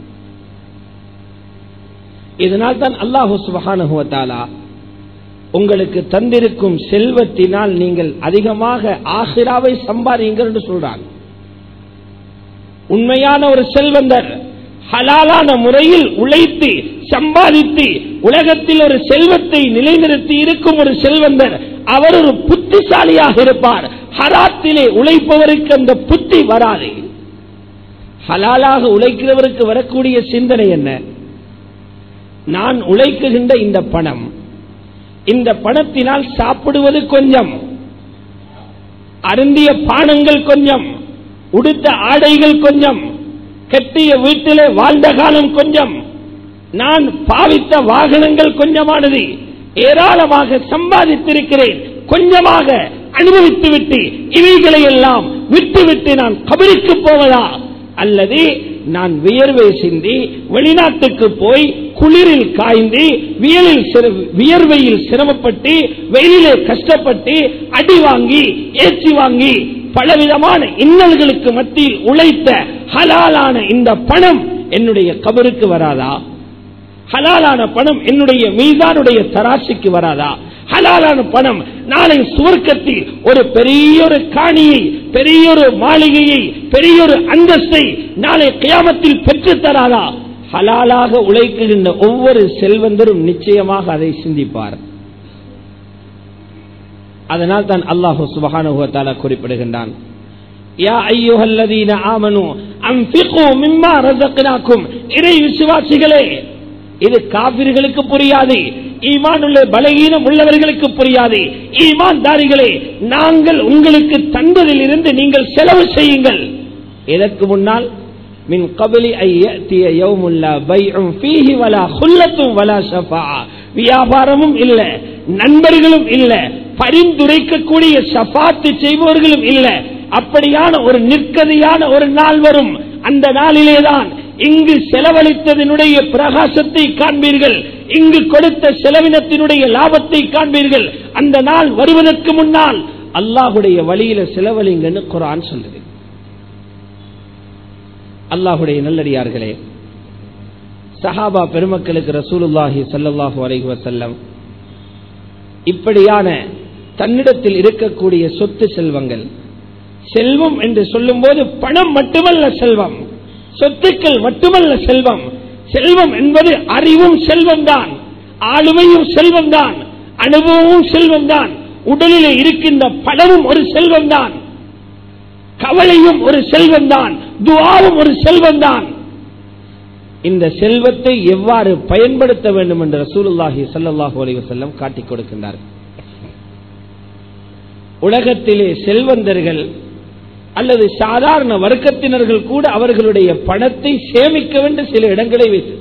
இதனால் தான் அல்லாஹு சுபகானுவத்தாலா உங்களுக்கு தந்திருக்கும் செல்வத்தினால் நீங்கள் அதிகமாக ஆசிராவை சம்பாதிங்கள் என்று சொல்றாங்க உண்மையான ஒரு செல்வந்தர் ஹலாலான முறையில் உழைத்து சம்பாதித்து உலகத்தில் ஒரு செல்வத்தை நிலைநிறுத்தி இருக்கும் ஒரு செல்வந்தர் அவர் ஒரு புத்திசாலியாக இருப்பார் ஹராத்திலே உழைப்பவருக்கு அந்த புத்தி வராது ஹலாலாக உழைக்கிறவருக்கு வரக்கூடிய சிந்தனை என்ன நான் உழைக்குகின்ற இந்த பணம் இந்த பணத்தினால் சாப்பிடுவது கொஞ்சம் அருந்திய பானங்கள் கொஞ்சம் உடுத்த ஆடைகள் கொஞ்சம் கட்டிய வீட்டிலே வாழ்ந்த காலம் கொஞ்சம் நான் பாவித்த வாகனங்கள் கொஞ்சமானது ஏராளமாக சம்பாதித்திருக்கிறேன் கொஞ்சமாக அனுபவித்து விட்டு இவைகளை எல்லாம் விட்டுவிட்டு நான் கபருக்கு போவதா அல்லது நான் வியர்வை சிந்தி வெளிநாட்டுக்கு போய் குளிரில் காய்ந்து வியலில் சிர- வியர்வையில் சிரமப்பட்டு வெயிலிலே கஷ்டப்பட்டு அடி வாங்கி ஏற்றி வாங்கி பலவிதமான இன்னல்களுக்கு மத்தியில் உழைத்த ஹலாலான இந்த பணம் என்னுடைய கபருக்கு வராதா ஹலாலான பணம் என்னுடைய மீதானுடைய தராசிக்கு வராதா ஹலாலான பணம் நாளை சுவர்க்கத்தில் ஒரு பெரிய ஒரு காணியை பெரிய ஒரு மாளிகையை பெரிய ஒரு அந்தஸ்தை நாளை கியாமத்தில் பெற்றுத் தராதா ஹலாலாக உழைக்கின்ற ஒவ்வொரு செல்வந்தரும் நிச்சயமாக அதை சிந்திப்பார் அதனால் தான் அல்லாஹு சுபஹானஹு வ தஆலா குறிப்பிடுகின்றான் யா ஐயுஹல்லதீன ஆமனு அன்ஃபிகு மிம்மா ரஸக்னாக்கும் இறை விசுவாசிகளே இது காபிர்களுக்கு புரியாது ஈமான் உள்ள பலகீனம் உள்ளவர்களுக்கு புரியாது ஈமான்தாரிகளே நாங்கள் உங்களுக்கு தந்ததில் இருந்து நீங்கள் செலவு செய்யுங்கள் இதற்கு முன்னால் மின் கபலி ஐயத்திய யௌமுல்லா பைஉம் ஃபீஹி வலா ஹுல்லத்தும் வலா ஷஃபாஆ வியாபாரமும் இல்ல நண்பர்களும் இல்ல பரிந்துரைக்கக்கூடிய ஷஃபாத்து செய்பவர்களும் இல்ல அப்படியான ஒரு நிற்கதியான ஒரு நாள் வரும் அந்த நாளிலேதான் இங்கு செலவழித்ததனுடைய பிரகாசத்தை காண்பீர்கள் இங்கு கொடுத்த செலவினத்தினுடைய லாபத்தை காண்பீர்கள் அந்த நாள் வருவதற்கு முன்னால் அல்லாஹுடைய வழியில செலவழிங்கன்னு குரான் சொல்லுது அல்லாஹுடைய நல்லடியார்களே சஹாபா பெருமக்களுக்கு ரசூலுல்லாஹி ஸல்லல்லாஹு அலைஹி வஸல்லம் இப்படியான தன்னிடத்தில் இருக்கக்கூடிய சொத்து செல்வங்கள் செல்வம் என்று சொல்லும்போது பணம் மட்டுமல்ல செல்வம் சொத்துக்கள் மட்டுமல்ல செல்வம் செல்வம் என்பது அறிவும் செல்வம் தான் ஆளுமையும் செல்வம் தான் அனுபவமும் செல்வம் தான் உடலிலே இருக்கின்ற பணமும் ஒரு செல்வம் தான் கவலையும் ஒரு செல்வம் தான் துவாவும் ஒரு செல்வம் தான் இந்த செல்வத்தை எவ்வாறு பயன்படுத்த வேண்டும் என்று ரசூலுல்லாஹி ஸல்லல்லாஹு அலைஹி வஸல்லம் காட்டிக் கொடுக்கின்றார் உலகத்திலே செல்வந்தர்கள் அல்லது சாதாரண வர்க்கத்தினர்கள் கூட அவர்களுடைய பணத்தை சேமிக்க வேண்டும் சில இடங்களை வைத்து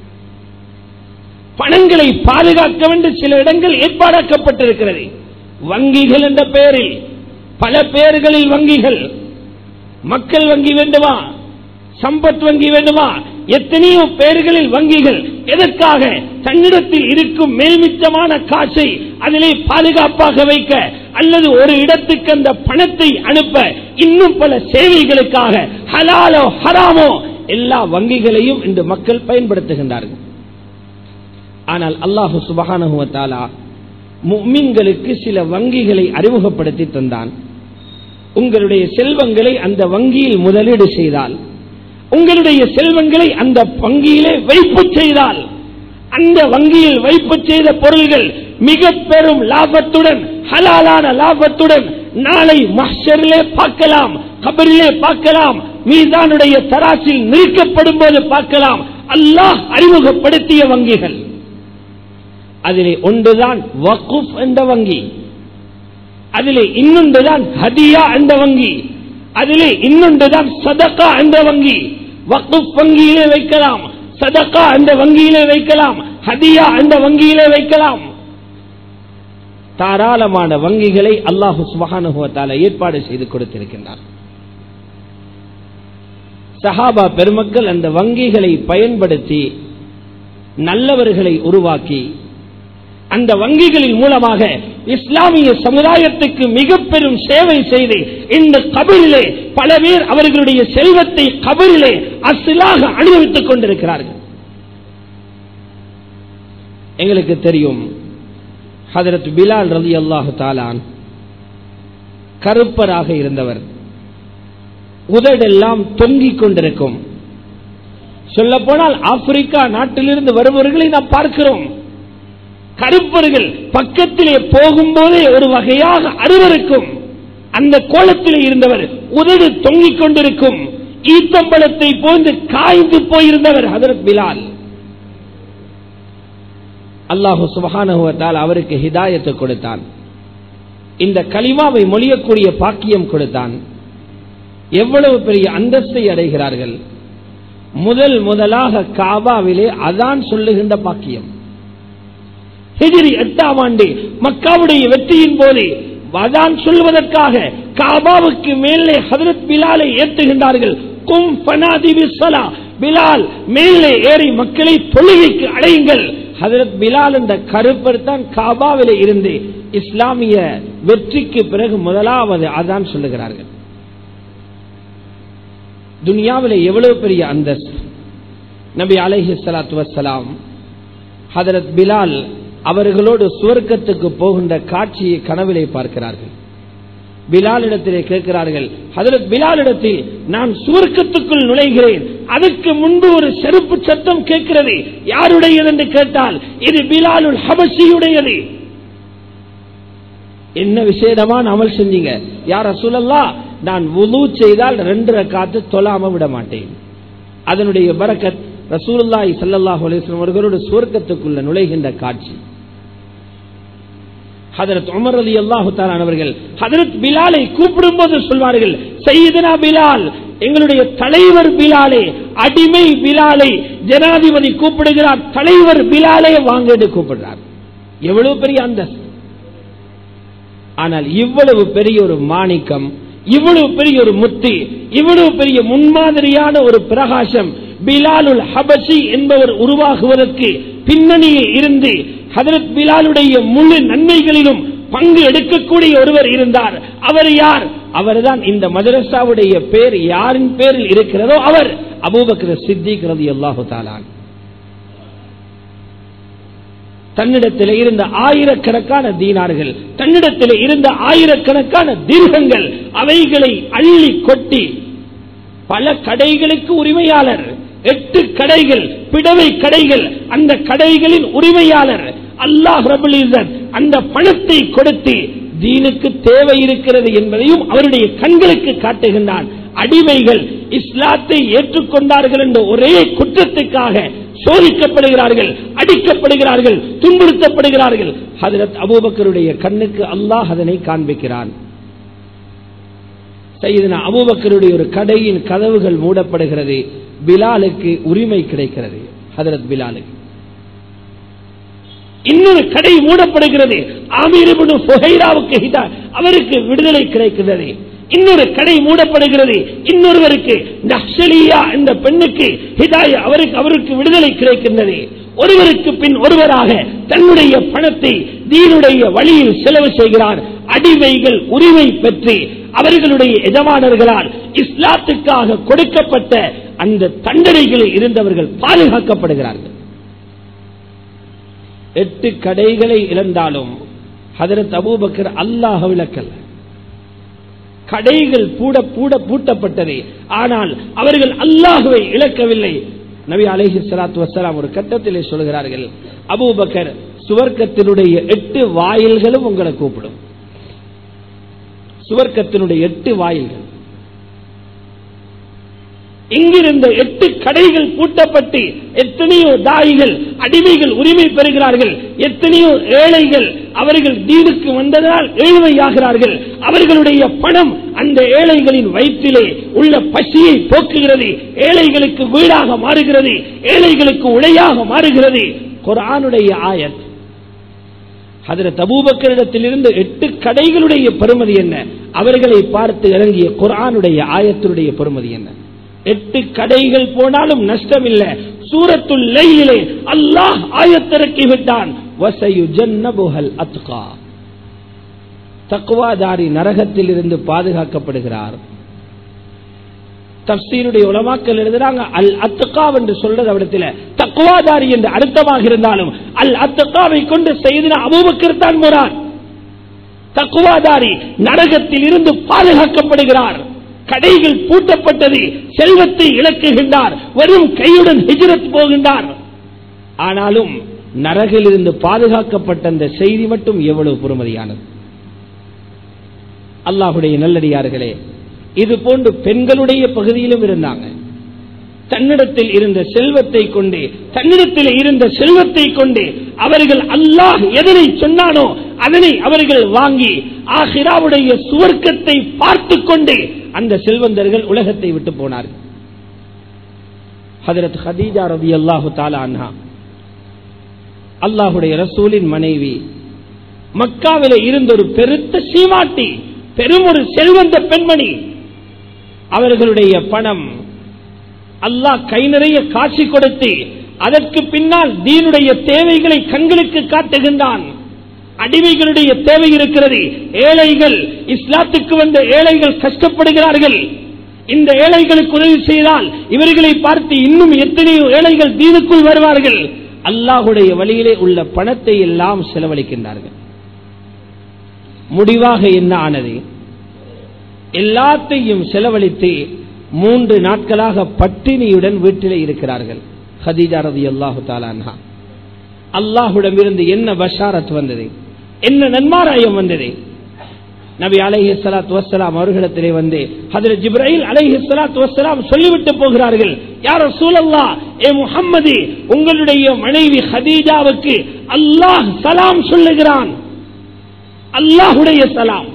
பணங்களை பாதுகாக்க வேண்டும் சில இடங்கள் ஏற்பாடாக்கப்பட்டிருக்கிறது வங்கிகள் என்ற பெயரில் பல பெயர்களில் வங்கிகள் மக்கள் வங்கி வேண்டுமா சம்பத் வங்கி வேண்டுமா எத்தனையோ பெயர்களில் வங்கிகள் எதற்காக தன்னிடத்தில் இருக்கும் மேல்மிச்சமான காசை அதிலே பாதுகாப்பாக வைக்க அல்லது ஒரு இடத்துக்கு அந்த பணத்தை அனுப்ப இன்னும் பல சேவைகளுக்காக ஹலாலோ ஹராமோ எல்லா வங்கிகளையும் இன்று மக்கள் பயன்படுத்துகின்றார்கள் ஆனால் அல்லாஹு சுபகானுவத்தாலா முக்மின்களுக்கு சில வங்கிகளை அறிமுகப்படுத்தி தந்தான் உங்களுடைய செல்வங்களை அந்த வங்கியில் முதலீடு செய்தால் உங்களுடைய செல்வங்களை அந்த வங்கியிலே வைப்பு செய்தால் அந்த வங்கியில் வைப்பு செய்த பொருள்கள் மிக பெரும் லாபத்துடன் ஹலாலான லாபத்துடன் நாளை மஹ்ஷரிலே பார்க்கலாம் கபரிலே பார்க்கலாம் மீதானுடைய தராசில் நிறுக்கப்படும் போது பார்க்கலாம் அல்லாஹ் அறிமுகப்படுத்திய வங்கிகள் அதிலே ஒன்றுதான் வக்குப் என்ற வங்கி அதிலே இன்னொன்றுதான் ஹதியா என்ற வங்கி அதிலே இன்னொன்றுதான் சதகா என்ற வங்கி வக்குப் வங்கியிலே வைக்கலாம் சதகா என்ற வங்கியிலே வைக்கலாம் ஹதியா என்ற வங்கியிலே வைக்கலாம் தாராளமான வங்கிகளை அல்லாஹு சுபகானுபவத்தால ஏற்பாடு செய்து கொடுத்திருக்கின்றார் சஹாபா பெருமக்கள் அந்த வங்கிகளை பயன்படுத்தி நல்லவர்களை உருவாக்கி அந்த வங்கிகளின் மூலமாக இஸ்லாமிய சமுதாயத்துக்கு மிக பெரும் சேவை செய்து இந்த கபிலே பல பேர் அவர்களுடைய செல்வத்தை கபிலே அசிலாக அனுபவித்துக் கொண்டிருக்கிறார்கள் எங்களுக்கு தெரியும் ஹதரத் பிலால் ரதி அல்லாஹு தாலான் கருப்பராக இருந்தவர் உதடெல்லாம் தொங்கிக் கொண்டிருக்கும் சொல்ல போனால் ஆப்பிரிக்கா நாட்டிலிருந்து வருபவர்களை நாம் பார்க்கிறோம் கருப்பர்கள் பக்கத்திலே போகும்போதே ஒரு வகையாக அருவருக்கும் அந்த கோலத்திலே இருந்தவர் உதடு தொங்கிக் கொண்டிருக்கும் ஈத்தம்பழத்தை போன்று காய்ந்து போயிருந்தவர் ஹதரத் பிலால் அல்லாஹு சுபஹானுவத்தால் அவருக்கு ஹிதாயத்தை கொடுத்தான் இந்த கலிமாவை மொழியக்கூடிய பாக்கியம் கொடுத்தான் எவ்வளவு பெரிய அந்தஸ்தை அடைகிறார்கள் முதல் முதலாக காபாவிலே அதான் சொல்லுகின்ற பாக்கியம் ஹிஜிரி எட்டாம் ஆண்டு மக்காவுடைய வெற்றியின் போது அதான் சொல்வதற்காக காபாவுக்கு மேலே ஹதரத் பிலாலை ஏற்றுகின்றார்கள் கும் பனாதி பிஸ்ஸலா. பிலால் மேலே ஏறி மக்களை தொழுகைக்கு அடையுங்கள் ஹதரத் பிலால் என்ற கருப்பர் தான் காபாவிலே இருந்து இஸ்லாமிய வெற்றிக்கு பிறகு முதலாவது அதான் சொல்லுகிறார்கள் துனியாவிலே எவ்வளவு பெரிய அந்தஸ்து நபி அலைஹி ஸலாத்து வஸ்ஸலாம் ஹதரத் பிலால் அவர்களோடு சுவர்க்கத்துக்கு போகின்ற காட்சியை கனவிலே பார்க்கிறார்கள் பிலாலிடத்திலே கேட்கிறார்கள் ஹதரத் பிலாலிடத்தில் நான் சுவர்க்கத்துக்குள் நுழைகிறேன் அதற்கு முன்பு ஒரு செருப்பு சத்தம் கேட்கிறது யாருடையது என்று கேட்டால் இது பிலாலுல் ஹபஷியுடையது என்ன விசேடமான அமல் செஞ்சீங்க யார சொல்லலா நான் உது செய்தால் ரெண்டு ரக்காத்து தொழாம விட மாட்டேன் அதனுடைய பரக்கத் ரசூலுல்லாஹி ஸல்லல்லாஹு அலைஹி வஸல்லம் அவர்களோடு சுவர்க்கத்துக்குள்ள நுழைகின்ற காட்சி ஹதரத் உமர் அலி அல்லாஹு அவர்கள் ஹதரத் பிலாலை கூப்பிடும் போது சொல்வார்கள் சையதனா பிலால் எங்களுடைய தலைவர் பிலாலே அடிமை பிலாலை ஜனாதிபதி கூப்பிடுகிறார் தலைவர் பிலாலே வாங்க என்று கூப்பிடுறார் எவ்வளவு பெரிய அந்தஸ்து ஆனால் இவ்வளவு பெரிய ஒரு மாணிக்கம் இவ்வளவு பெரிய ஒரு முத்தி இவ்வளவு பெரிய முன்மாதிரியான ஒரு பிரகாசம் பிலாலுல் ஹபஷி என்பவர் உருவாகுவதற்கு பின்னணியில் இருந்து ஹதரத் பிலாலுடைய முழு நன்மைகளிலும் பங்கு எடுக்கக்கூடிய ஒருவர் இருந்தார் அவர் யார் அவர்தான் இந்த மதரசாவுடைய பேர் யாரின் பேரில் இருக்கிறதோ அவர் அபூபக்கர் சித்திக் ரதி அல்லாஹு தாலான் தன்னிடத்தில் இருந்த ஆயிரக்கணக்கான தீனார்கள் தன்னிடத்தில் இருந்த ஆயிரக்கணக்கான தீர்க்கங்கள் அவைகளை அள்ளி கொட்டி பல கடைகளுக்கு உரிமையாளர் எட்டு கடைகள் பிடவை கடைகள் அந்த கடைகளின் உரிமையாளர் அல்லாஹ் ரபுல் இஸ்ஸத் அந்த பணத்தை கொடுத்து தீனுக்கு தேவை இருக்கிறது என்பதையும் அவருடைய கண்களுக்கு காட்டுகின்றான் அடிமைகள் இஸ்லாத்தை ஏற்றுக்கொண்டார்கள் என்ற ஒரே குற்றத்துக்காக சோதிக்கப்படுகிறார்கள் அடிக்கப்படுகிறார்கள் துன்புறுத்தப்படுகிறார்கள் ஹதரத் அபூபக்கருடைய கண்ணுக்கு அல்லாஹ் அதனை காண்பிக்கிறான் சையதுனா அபூபக்கருடைய ஒரு கடையின் கதவுகள் மூடப்படுகிறது பிலாலுக்கு உரிமை கிடைக்கிறது ஹதரத் பிலாலுக்கு இன்னொரு கடை மூடப்படுகிறது ஆமீரபுடு புகைராவுக்கு ஹிதா அவருக்கு விடுதலை கிடைக்கிறது இன்னொரு கடை மூடப்படுகிறது இன்னொருவருக்கு நக்சலியா என்ற பெண்ணுக்கு ஹிதாய அவருக்கு அவருக்கு விடுதலை கிடைக்கின்றது ஒருவருக்கு பின் ஒருவராக தன்னுடைய பணத்தை தீனுடைய வழியில் செலவு செய்கிறார் அடிமைகள் உரிமை பெற்று அவர்களுடைய எஜமானர்களால் இஸ்லாத்துக்காக கொடுக்கப்பட்ட அந்த தண்டனைகளில் இருந்தவர்கள் பாதுகாக்கப்படுகிறார்கள் எட்டு கடைகளை இழந்தாலும் ஹதரத் அபூபக்கர் அல்லாஹ் விளக்கல்ல கடைகள் பூட பூட பூட்டப்பட்டது ஆனால் அவர்கள் அல்லாஹுவை இழக்கவில்லை நபி அலைஹி ஸலாத்து வஸலாம் ஒரு கட்டத்திலே சொல்கிறார்கள் அபூபக்கர் சுவர்க்கத்தினுடைய எட்டு வாயில்களும் உங்களை கூப்பிடும் சுவர்க்கத்தினுடைய எட்டு வாயில்கள் இங்கிருந்த எட்டு கடைகள் பூட்டப்பட்டு எத்தனையோ தாயிகள் அடிமைகள் உரிமை பெறுகிறார்கள் எத்தனையோ ஏழைகள் அவர்கள் தீனுக்கு வந்ததால் ஏழ்மையாகிறார்கள் அவர்களுடைய பணம் அந்த ஏழைகளின் வயிற்றிலே உள்ள பசியை போக்குகிறது ஏழைகளுக்கு வீடாக மாறுகிறது ஏழைகளுக்கு உடையாக மாறுகிறது குரானுடைய ஆயத் அதில் தபூபக்கரிடத்திலிருந்து எட்டு கடைகளுடைய பெருமதி என்ன அவர்களை பார்த்து இறங்கிய குரானுடைய ஆயத்தினுடைய பெருமதி என்ன எட்டு கடைகள் போனாலும் நஷ்டம் இல்லை சூரத்துல் லையிலே அல்லாஹ் ஆயத்திறக்கி விட்டான் தக்குவாதாரி நரகத்தில் இருந்து பாதுகாக்கப்படுகிறார் தப்சீருடைய உலமாக்கல் எழுதுறாங்க அல் அத்துக்கா என்று சொல்றது அவடத்தில் தக்குவாதாரி என்று அர்த்தமாக இருந்தாலும் அல் அத்துக்காவை கொண்டு செய்தின அபூபக்கர் தான் போறார் தக்குவாதாரி நரகத்தில் இருந்து பாதுகாக்கப்படுகிறார் கடைகள் பூட்டப்பட்டது செல்வத்தை இழக்குகின்றார் வெறும் கையுடன் ஹிஜ்ரத் போகின்றார் ஆனாலும் நரகிலிருந்து பாதுகாக்கப்பட்ட அந்த செய்தி மட்டும் எவ்வளவு பொறுமதியானது அல்லாஹுடைய நல்லடியார்களே இது போன்று பெண்களுடைய பகுதியிலும் இருந்தாங்க தன்னிடத்தில் இருந்த செல்வத்தை கொண்டு தன்னிடத்தில் இருந்த செல்வத்தை கொண்டு அவர்கள் அல்லாஹ் எதனை சொன்னானோ அதனை அவர்கள் வாங்கி ஆஹிராவுடைய சுவர்க்கத்தை பார்த்து கொண்டு அந்த செல்வந்தர்கள் உலகத்தை விட்டு போனார்கள் ஹதரத் ஹதீஜா ரவி அல்லாஹு தாலா அல்லாஹுடைய ரசூலின் மனைவி மக்காவில இருந்த ஒரு பெருத்த சீமாட்டி பெரும் ஒரு செல்வந்த பெண்மணி அவர்களுடைய பணம் அல்லாஹ் கை நிறைய காட்சி கொடுத்து அதற்கு பின்னால் தீனுடைய தேவைகளை கண்களுக்கு காட்டுகின்றான் அடிமைகளுடைய தேவை இருக்கிறது ஏழைகள் இஸ்லாத்துக்கு வந்த ஏழைகள் கஷ்டப்படுகிறார்கள் இந்த ஏழைகளுக்கு உதவி செய்தால் இவர்களை பார்த்து இன்னும் எத்தனையோ ஏழைகள் தீனுக்குள் வருவார்கள் அல்லாஹுடைய வழியிலே உள்ள பணத்தை எல்லாம் செலவழிக்கின்றார்கள் முடிவாக என்ன ஆனது எல்லாத்தையும் செலவழித்து மூன்று நாட்களாக பட்டினியுடன் வீட்டிலே இருக்கிறார்கள் ஹதீஜா ரதி அல்லாஹு தாலான்ஹா அல்லாஹுடம் இருந்து என்ன பஷாரத் வந்தது என்ன நன்மாராயம் வந்தது நபி அலைஹி சலாத்து வசலாம் அவர்களிடத்திலே வந்து ஹதரத் ஜிப்ராஹில் அலைஹி சலாத்து வசலாம் சொல்லிவிட்டு போகிறார்கள் யார சூழல்லா ஏ முஹம்மது உங்களுடைய மனைவி ஹதீஜாவுக்கு அல்லாஹ் சலாம் சொல்லுகிறான் அல்லாஹுடைய சலாம்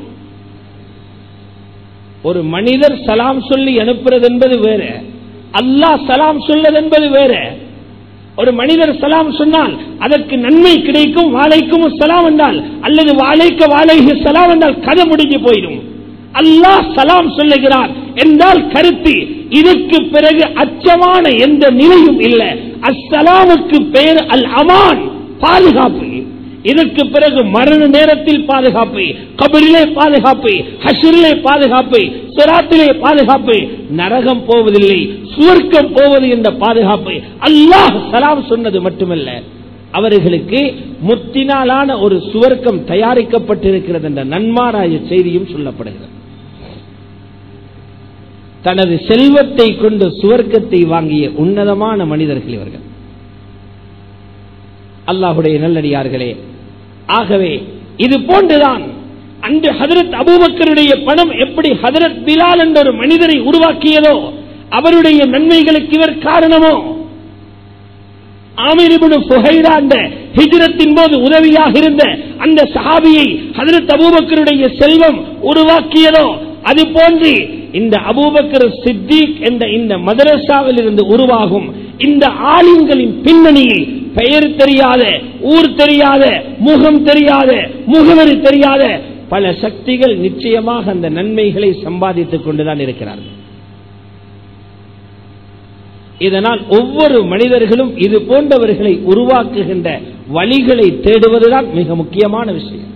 ஒரு மனிதர் சலாம் சொல்லி அனுப்புறது என்பது வேற அல்லாஹ் சலாம் சொல்வது என்பது வேற ஒரு மனிதர் சலாம் சொன்னால் அதற்கு நன்மை கிடைக்கும் வாழைக்கும் சலாம் என்றால் அல்லது வாழைக்க வாழைக்கு சலாம் என்றால் கதை முடிஞ்சு போயிடும் அல்லாஹ் சலாம் சொல்லுகிறார் என்றால் கருத்து இதற்கு பிறகு அச்சமான எந்த நிலையும் இல்லை அஸ்ஸலாமுக்கு பெயர் அல் அமான் பாதுகாப்பு இதற்கு பிறகு மரண நேரத்தில் பாதுகாப்பு கபரிலே பாதுகாப்பு ஹஷரிலே பாதுகாப்பு சிராத்திலே பாதுகாப்பு நரகம் போவதில்லை சுவர்க்கம் போவது என்ற பாதுகாப்பு அல்லாஹ் சலாம் சொன்னது மட்டுமல்ல அவர்களுக்கு முத்தினாலான ஒரு சுவர்க்கம் தயாரிக்கப்பட்டிருக்கிறது என்ற நன்மாராய செய்தியும் சொல்லப்படுகிறது தனது செல்வத்தை கொண்டு சுவர்க்கத்தை வாங்கிய உன்னதமான மனிதர்கள் இவர்கள் அல்லாஹுடைய நல்லடியார்களே ஆகவே இது போன்றுதான் அன்று ஹதரத் அபூபக்கருடைய பணம் எப்படி ஹதரத் பிலால் என்ற ஒரு மனிதரை உருவாக்கியதோ அவருடைய நன்மைகளுக்கு இவர் காரணமோ ஆமிரிபுடு புகைரா அந்த ஹிஜ்ரத்தின் போது உதவியாக இருந்த அந்த சஹாபியை ஹதரத் அபூபக்கருடைய செல்வம் உருவாக்கியதோ அது போன்று இந்த அபூபக்கர் சித்திக் என்ற இந்த மதரசாவில் இருந்து உருவாகும் இந்த ஆலிம்களின் பின்னணியில் பெயர் தெரியாத ஊர் தெரியாத முகம் தெரியாத முகவரி தெரியாத பல சக்திகள் நிச்சயமாக அந்த நன்மைகளை சம்பாதித்துக் கொண்டுதான் இருக்கிறார்கள் இதனால் ஒவ்வொரு மனிதர்களும் இது போன்றவர்களை உருவாக்குகின்ற வழிகளை தேடுவதுதான் மிக முக்கியமான விஷயம்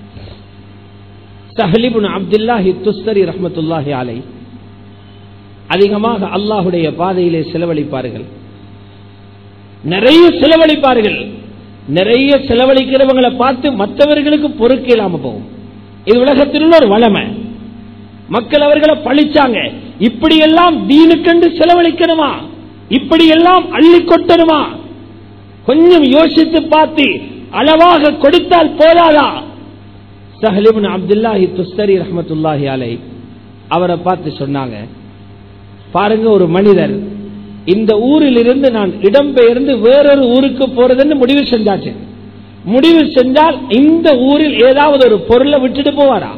சஹலிபுன் அப்துல்லாஹி துஸ்தரி ரஹமத்துல்லாஹி ஆலை அதிகமாக அல்லாஹுடைய பாதையிலே செலவழிப்பார்கள் நிறைய செலவழிப்பார்கள் நிறைய செலவழிக்கிறவங்களை பார்த்து மற்றவர்களுக்கு பொறுக்க இல்லாம போகும் இது உலகத்தில் உள்ள ஒரு வளமை மக்கள் அவர்களை பழிச்சாங்க இப்படியெல்லாம் தீனுக்கென்று செலவழிக்கணுமா இப்படியெல்லாம் அள்ளி கொட்டணுமா கொஞ்சம் யோசித்து பார்த்து அளவாக கொடுத்தால் போதாதா சஹலிபின் அப்துல்லாஹி துஸ்தரி ரஹமத்துல்லாஹி அலை அவரை பார்த்து சொன்னாங்க பாருங்க ஒரு மனிதர் இந்த ஊரில் இருந்து நான் இடம்பெயர்ந்து வேறொரு ஊருக்கு போறதுன்னு முடிவு செஞ்சாச்சு முடிவு செஞ்சால் இந்த ஊரில் ஏதாவது ஒரு பொருளை விட்டுட்டு போவாரா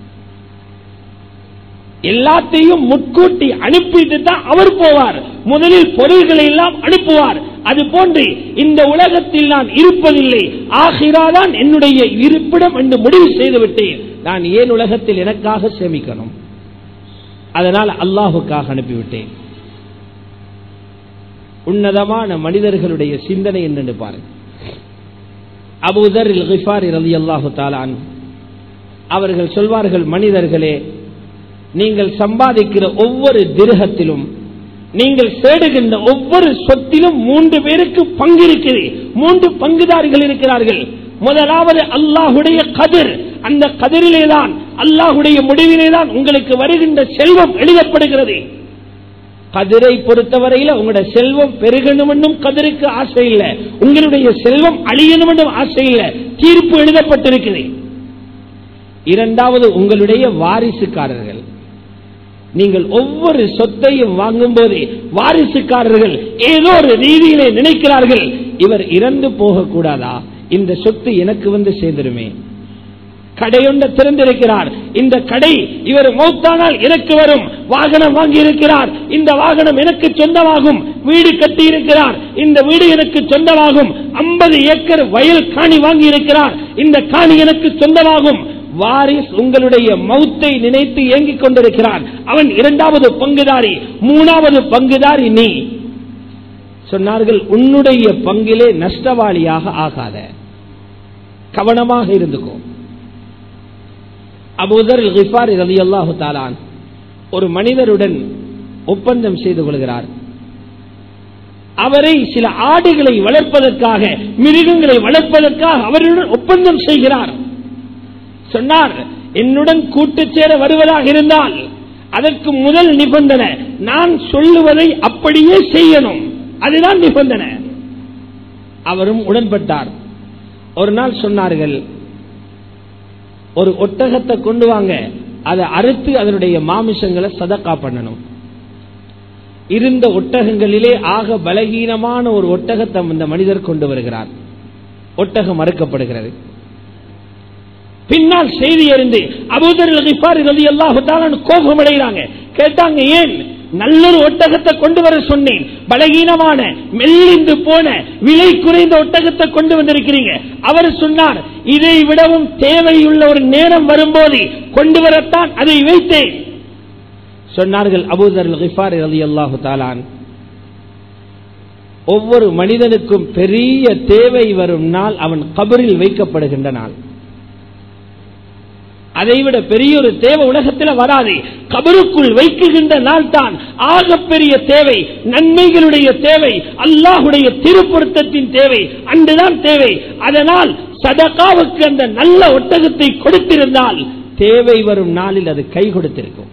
எல்லாத்தையும் முட்கூட்டி அனுப்பிட்டு தான் அவர் போவார் முதலில் பொருள்களை எல்லாம் அனுப்புவார் அது போன்று இந்த உலகத்தில் நான் இருப்பதில்லை ஆகிராதான் என்னுடைய இருப்பிடம் என்று முடிவு செய்துவிட்டேன் நான் ஏன் உலகத்தில் எனக்காக சேமிக்கணும் அதனால் அல்லாஹுக்காக அனுப்பிவிட்டேன் உன்னதமான மனிதர்களுடைய சிந்தனை என்னென்று பாருங்க அபுதர் ரலி அல்லாஹு தாலான் அவர்கள் சொல்வார்கள் மனிதர்களே நீங்கள் சம்பாதிக்கிற ஒவ்வொரு திருகத்திலும் நீங்கள் தேடுகின்ற ஒவ்வொரு சொத்திலும் மூன்று பேருக்கு பங்கு இருக்கிறது மூன்று பங்குதாரிகள் இருக்கிறார்கள் முதலாவது அல்லாஹுடைய கதிர் அந்த கதிரிலே தான் அல்லாஹுடைய முடிவிலே தான் உங்களுக்கு வருகின்ற செல்வம் எழுதப்படுகிறது கதிரை பொறுத்தவரையில உங்களுடைய செல்வம் பெருகணும் என்றும் கதிருக்கு ஆசை இல்லை உங்களுடைய செல்வம் அழியணும் என்றும் ஆசை இல்லை தீர்ப்பு எழுதப்பட்டிருக்குது இரண்டாவது உங்களுடைய வாரிசுக்காரர்கள் நீங்கள் ஒவ்வொரு சொத்தையும் வாங்கும் போது வாரிசுக்காரர்கள் ஏதோ ஒரு ரீதியிலே நினைக்கிறார்கள் இவர் இறந்து போகக்கூடாதா இந்த சொத்து எனக்கு வந்து சேர்ந்துருமே கடையொண்ட திறந்திருக்கிறார் இந்த கடை இவர் மௌத்தானால் எனக்கு வரும் வாகனம் வாங்கி இருக்கிறார் இந்த வாகனம் எனக்கு சொந்தமாகும் வீடு கட்டி இருக்கிறார் இந்த வீடு எனக்கு சொந்தமாகும் ஐம்பது ஏக்கர் வயல் காணி வாங்கி இருக்கிறார் இந்த காணி எனக்கு சொந்தமாகும் வாரிஸ் உங்களுடைய மௌத்தை நினைத்து இயங்கிக் கொண்டிருக்கிறான் அவன் இரண்டாவது பங்குதாரி மூணாவது பங்குதாரி நீ சொன்னார்கள் உன்னுடைய பங்கிலே நஷ்டவாளியாக ஆகாத கவனமாக இருந்துக்கோ அபூதர் கிஃபார் ரலி அல்லாஹு தாலான் ஒரு மனிதருடன் ஒப்பந்தம் செய்து கொள்கிறார் அவரை சில ஆடுகளை வளர்ப்பதற்காக மிருகங்களை வளர்ப்பதற்காக அவருடன் ஒப்பந்தம் செய்கிறார் சொன்னார் என்னுடன் கூட்டு சேர வருவதாக இருந்தால் அதற்கு முதல் நிபந்தனை நான் சொல்லுவதை அப்படியே செய்யணும் அதுதான் நிபந்தனை அவரும் உடன்பட்டார் ஒரு நாள் சொன்னார்கள் ஒரு ஒட்டகத்தை கொண்டு வாங்க அதை அறுத்து அதனுடைய மாமிசங்களை சதக்கா பண்ணணும் இருந்த ஒட்டகங்களிலே ஆக பலகீனமான ஒரு ஒட்டகத்தை இந்த மனிதர் கொண்டு வருகிறார் ஒட்டகம் மறுக்கப்படுகிறது பின்னால் செய்தி அறிந்து அபூதர் கோபம் அடைகிறாங்க கேட்டாங்க ஏன் நல்லொரு ஒட்டகத்தை கொண்டு வர சொன்னேன் பலகீனமான மெல்லிந்து போன விலை குறைந்த ஒட்டகத்தை கொண்டு வந்திருக்கிறீங்க அவர் சொன்னார் இதை விடவும் தேவையுள்ள ஒரு நேரம் வரும்போது கொண்டு வரத்தான் அதை வைத்தேன் சொன்னார்கள் அபூதர் கிஃபார் அலி அல்லாஹு தாலான் ஒவ்வொரு மனிதனுக்கும் பெரிய தேவை வரும் நாள் அவன் கபரில் வைக்கப்படுகின்ற நாள் அதைவிட பெரிய ஒரு தேவை உலகத்தில் வராது கபருக்குள் வைக்குகின்ற நாள் தான் ஆகப்பெரிய தேவை நன்மைகளுடைய தேவை அல்லாஹுடைய திருப்பொருத்தத்தின் தேவை அன்றுதான் தேவை அதனால் சதகாவுக்கு அந்த நல்ல ஒட்டகத்தை கொடுத்திருந்தால் தேவை வரும் நாளில் அது கை கொடுத்திருக்கும்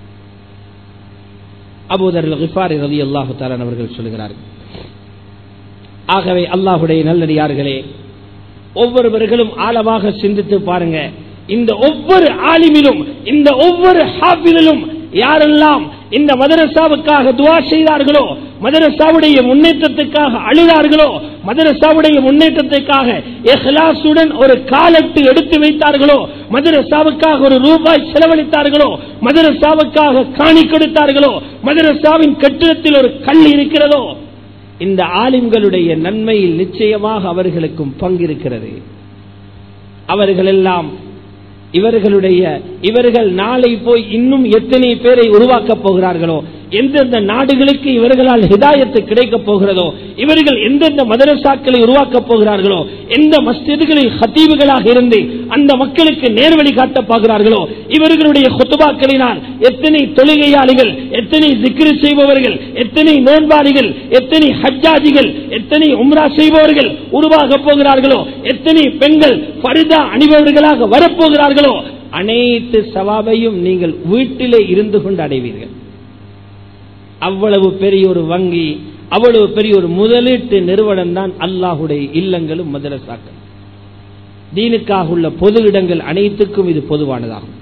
அபூதர் கிஃபாரி ரவி அல்லாஹு தாலான் அவர்கள் சொல்கிறார்கள் ஆகவே அல்லாஹுடைய நல்லடியார்களே ஒவ்வொருவர்களும் ஆழமாக சிந்தித்து பாருங்க இந்த ஒவ்வொரு ஆலிமிலும் இந்த ஒவ்வொரு ஹாஃபிலும் யாரெல்லாம் இந்த மதரசாவுக்காக துவா செய்தார்களோ மதரசாவுடைய முன்னேற்றத்துக்காக அழுதார்களோ மதரசாவுடைய முன்னேற்றத்துக்காக எஹ்லாசுடன் ஒரு காலட்டு எடுத்து வைத்தார்களோ மதரசாவுக்காக ஒரு ரூபாய் செலவழித்தார்களோ மதரசாவுக்காக காணி கொடுத்தார்களோ மதரசாவின் கட்டிடத்தில் ஒரு கல் இருக்கிறதோ இந்த ஆலிம்களுடைய நன்மையில் நிச்சயமாக அவர்களுக்கும் பங்கிருக்கிறது அவர்கள் எல்லாம் இவர்களுடைய இவர்கள் நாளை போய் இன்னும் எத்தனை பேரை உருவாக்கப் போகிறார்களோ எந்தெந்த நாடுகளுக்கு இவர்களால் ஹிதாயத்து கிடைக்கப் போகிறதோ இவர்கள் எந்தெந்த மதரசாக்களை உருவாக்கப் போகிறார்களோ எந்த மஸ்ஜிதுகளில் ஹத்தீவுகளாக இருந்து அந்த மக்களுக்கு நேர்வழி காட்டப் போகிறார்களோ இவர்களுடைய கொத்துபாக்களினால் எத்தனை தொழுகையாளிகள் எத்தனை சிக்கிரி செய்பவர்கள் எத்தனை நோன்பாளிகள் எத்தனை ஹஜ்ஜாஜிகள் எத்தனை உம்ரா செய்பவர்கள் உருவாகப் போகிறார்களோ எத்தனை பெண்கள் பரிதா அணிபவர்களாக வரப்போகிறார்களோ அனைத்து சவாபையும் நீங்கள் வீட்டிலே இருந்து கொண்டு அடைவீர்கள் அவ்வளவு பெரிய ஒரு வங்கி அவ்வளவு பெரிய ஒரு முதலீட்டு நிறுவனம் தான் அல்லாஹுடைய இல்லங்களும் மதரசாக்கள் தீனுக்காக உள்ள பொது இடங்கள் அனைத்துக்கும் இது பொதுவானதாகும்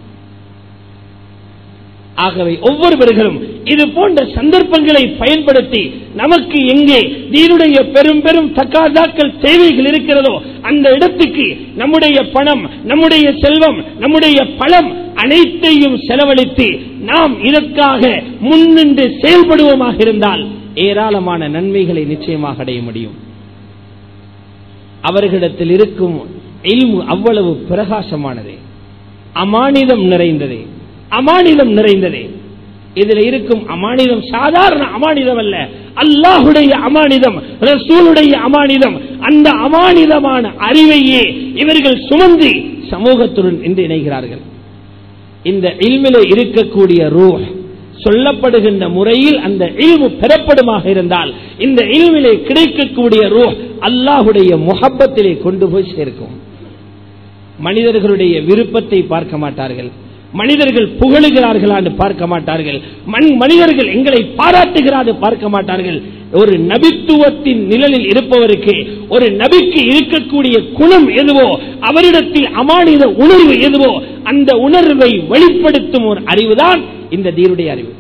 ஆகவே ஒவ்வொருவர்களும் இது போன்ற சந்தர்ப்பங்களை பயன்படுத்தி நமக்கு எங்கே தீனுடைய பெரும் பெரும் தக்காதாக்கள் தேவைகள் இருக்கிறதோ அந்த இடத்துக்கு நம்முடைய பணம் நம்முடைய செல்வம் நம்முடைய பலம் அனைத்தையும் செலவழித்து நாம் இதற்காக முன்னின்று செயல்படுவோமாக இருந்தால் ஏராளமான நன்மைகளை நிச்சயமாக அடைய முடியும் அவர்களிடத்தில் இருக்கும் இல்மு அவ்வளவு பிரகாசமானது அமானிதம் நிறைந்தது அமானிதம் நிறைந்தது இதுல இருக்கும் அமானிதம் சாதாரண அமானிதம் அல்ல அல்லாஹுடைய அமானிதம் ரசூலுடைய அமானிதம் அந்த அமானிதமான அறிவையே இவர்கள் சுமந்து சமூகத்துடன் இன்று இணைகிறார்கள் இந்த இல்மில இருக்கக்கூடிய ரூஹ் சொல்லப்படுகின்ற முறையில் அந்த இல்மு பெறப்படுமாக இருந்தால் இந்த இல்மிலே கிடைக்கக்கூடிய ரூஹ் அல்லாஹுடைய முகப்பத்திலே கொண்டு போய் சேர்க்கும் மனிதர்களுடைய விருப்பத்தை பார்க்க மாட்டார்கள் மனிதர்கள் புகழுகிறார்களா என்று பார்க்க மாட்டார்கள் மண் மனிதர்கள் எங்களை பாராட்டுகிறார்கள் பார்க்க மாட்டார்கள் ஒரு நபித்துவத்தின் நிழலில் இருப்பவருக்கு ஒரு நபிக்கு இருக்கக்கூடிய குணம் எதுவோ அவரிடத்தில் அமானித உணர்வு எதுவோ அந்த உணர்வை வெளிப்படுத்தும் ஒரு அறிவுதான் இந்த தீருடைய அறிவு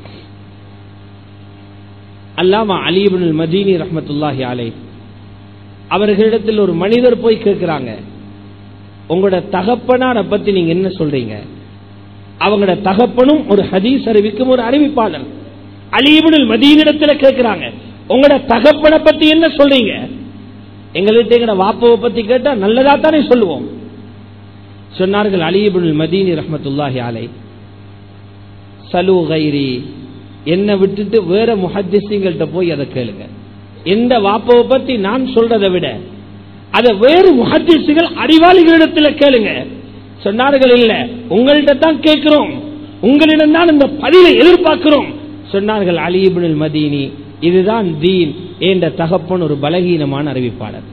அல்லாமா அலிபுல் மதீனி ரஹமத்துல்லாஹி அலை அவர்களிடத்தில் ஒரு மனிதர் போய் கேட்கிறாங்க உங்களோட தகப்பனார பத்தி நீங்க என்ன சொல்றீங்க அவங்களோட தகப்பனும் ஒரு ஹதீஸ் அறிவிக்கும் ஒரு அறிவிப்பாளர் அலிபுல் மதீனிடத்துல கேட்கிறாங்க உங்களோட தகப்பனை பத்தி என்ன சொல்றீங்க எங்கள்கிட்ட எங்கட வாப்பவை பத்தி கேட்டா நல்லதா தானே சொல்லுவோம் சொன்னார்கள் அலிபுல் மதீனி ரஹமத்துல்லாஹி அலை சலு கைரி என்னை விட்டுட்டு வேற முஹத்திசிங்கள்ட்ட போய் அதை கேளுங்க எந்த வாப்பவை பத்தி நான் சொல்றதை விட அதை வேறு முஹத்திசுகள் அறிவாளிகளிடத்தில் கேளுங்க சொன்னார்கள் இல்ல உங்கள்கிட்ட தான் கேட்கிறோம் உங்களிடம் தான் இந்த பதிலை எதிர்பார்க்கிறோம் சொன்னார்கள் அலிபுல் மதீனி இதுதான் தீன் என்ற தகப்பன் ஒரு பலகீனமான அறிவிப்பாளர்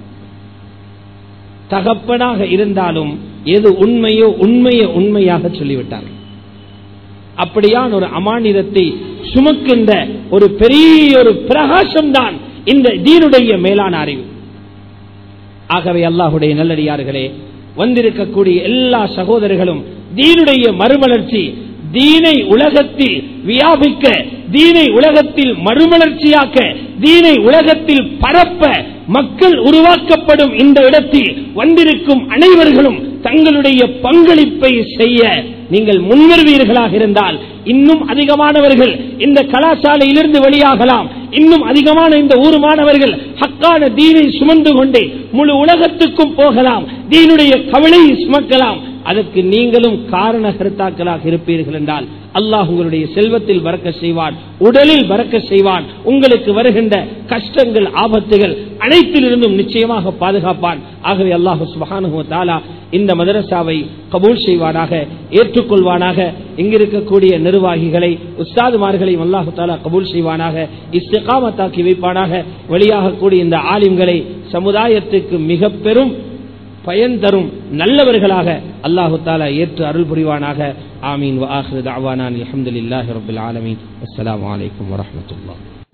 தகப்பனாக இருந்தாலும் எது உண்மையோ உண்மையை உண்மையாக சொல்லிவிட்டார் அப்படியான் ஒரு அமானிதத்தை சுமக்கின்ற ஒரு பெரிய ஒரு பிரகாசம் தான் இந்த தீனுடைய மேலான அறிவு ஆகவே அல்லாஹுடைய நல்லடியார்களே வந்திருக்கக்கூடிய எல்லா சகோதரர்களும் தீனுடைய மறுமலர்ச்சி தீனை உலகத்தில் வியாபிக்க தீனை உலகத்தில் மறுமலர்ச்சியாக்க தீனை உலகத்தில் பரப்ப மக்கள் உருவாக்கப்படும் இந்த இடத்தில் வந்திருக்கும் அனைவர்களும் தங்களுடைய பங்களிப்பை செய்ய நீங்கள் முன்வருவீர்களாக இருந்தால் இன்னும் அதிகமானவர்கள் இந்த கலாசாலையிலிருந்து வெளியாகலாம் இன்னும் அதிகமான இந்த ஊர் மாணவர்கள் ஹக்கான தீனை சுமந்து கொண்டே முழு உலகத்துக்கும் போகலாம் தீனுடைய கவலையை சுமக்கலாம் அதற்கு நீங்களும் காரண கருத்தாக்களாக இருப்பீர்கள் என்றால் அல்லாஹ் உங்களுடைய செல்வத்தில் பறக்க செய்வான் உடலில் பறக்க செய்வான் உங்களுக்கு வருகின்ற கஷ்டங்கள் ஆபத்துகள் அனைத்திலிருந்தும் நிச்சயமாக பாதுகாப்பான் ஆகவே அல்லாஹு சுபஹானு தாலா இந்த மதரசாவை கபூல் செய்வானாக ஏற்றுக்கொள்வானாக இங்கிருக்கக்கூடிய நிர்வாகிகளை உஸ்தாதுமார்களையும் அல்லாஹு தாலா கபூல் செய்வானாக இஸ்திகாமத்தாக்கி வைப்பானாக வெளியாகக்கூடிய இந்த ஆலிம்களை சமுதாயத்துக்கு மிக பெரும் பயன் தரும் நல்லவர்களாக அல்லாஹு தாலா ஏற்று அருள் புரிவானாக ஆமீன் வாஹிரு தாவானான் அலமதுல்லாஹி ரபுல் ஆலமீன் அஸ்லாம் வலைக்கம் வரமத்துல்லா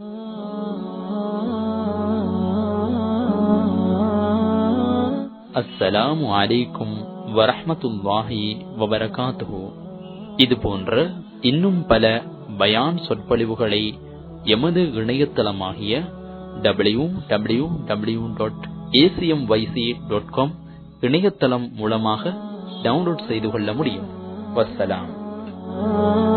அஸ்ஸலாமு அலைக்கும் வரஹ்மத்துல்லாஹி வபரகாத்துஹு இது போன்ற இன்னும் பல பயான் சொற்பொழிவுகளை எமது இணையதளமாகிய W W W dot ACM YC dot com இணையதளம் மூலமாக டவுன்லோட் செய்து கொள்ள முடியும் வசலாம்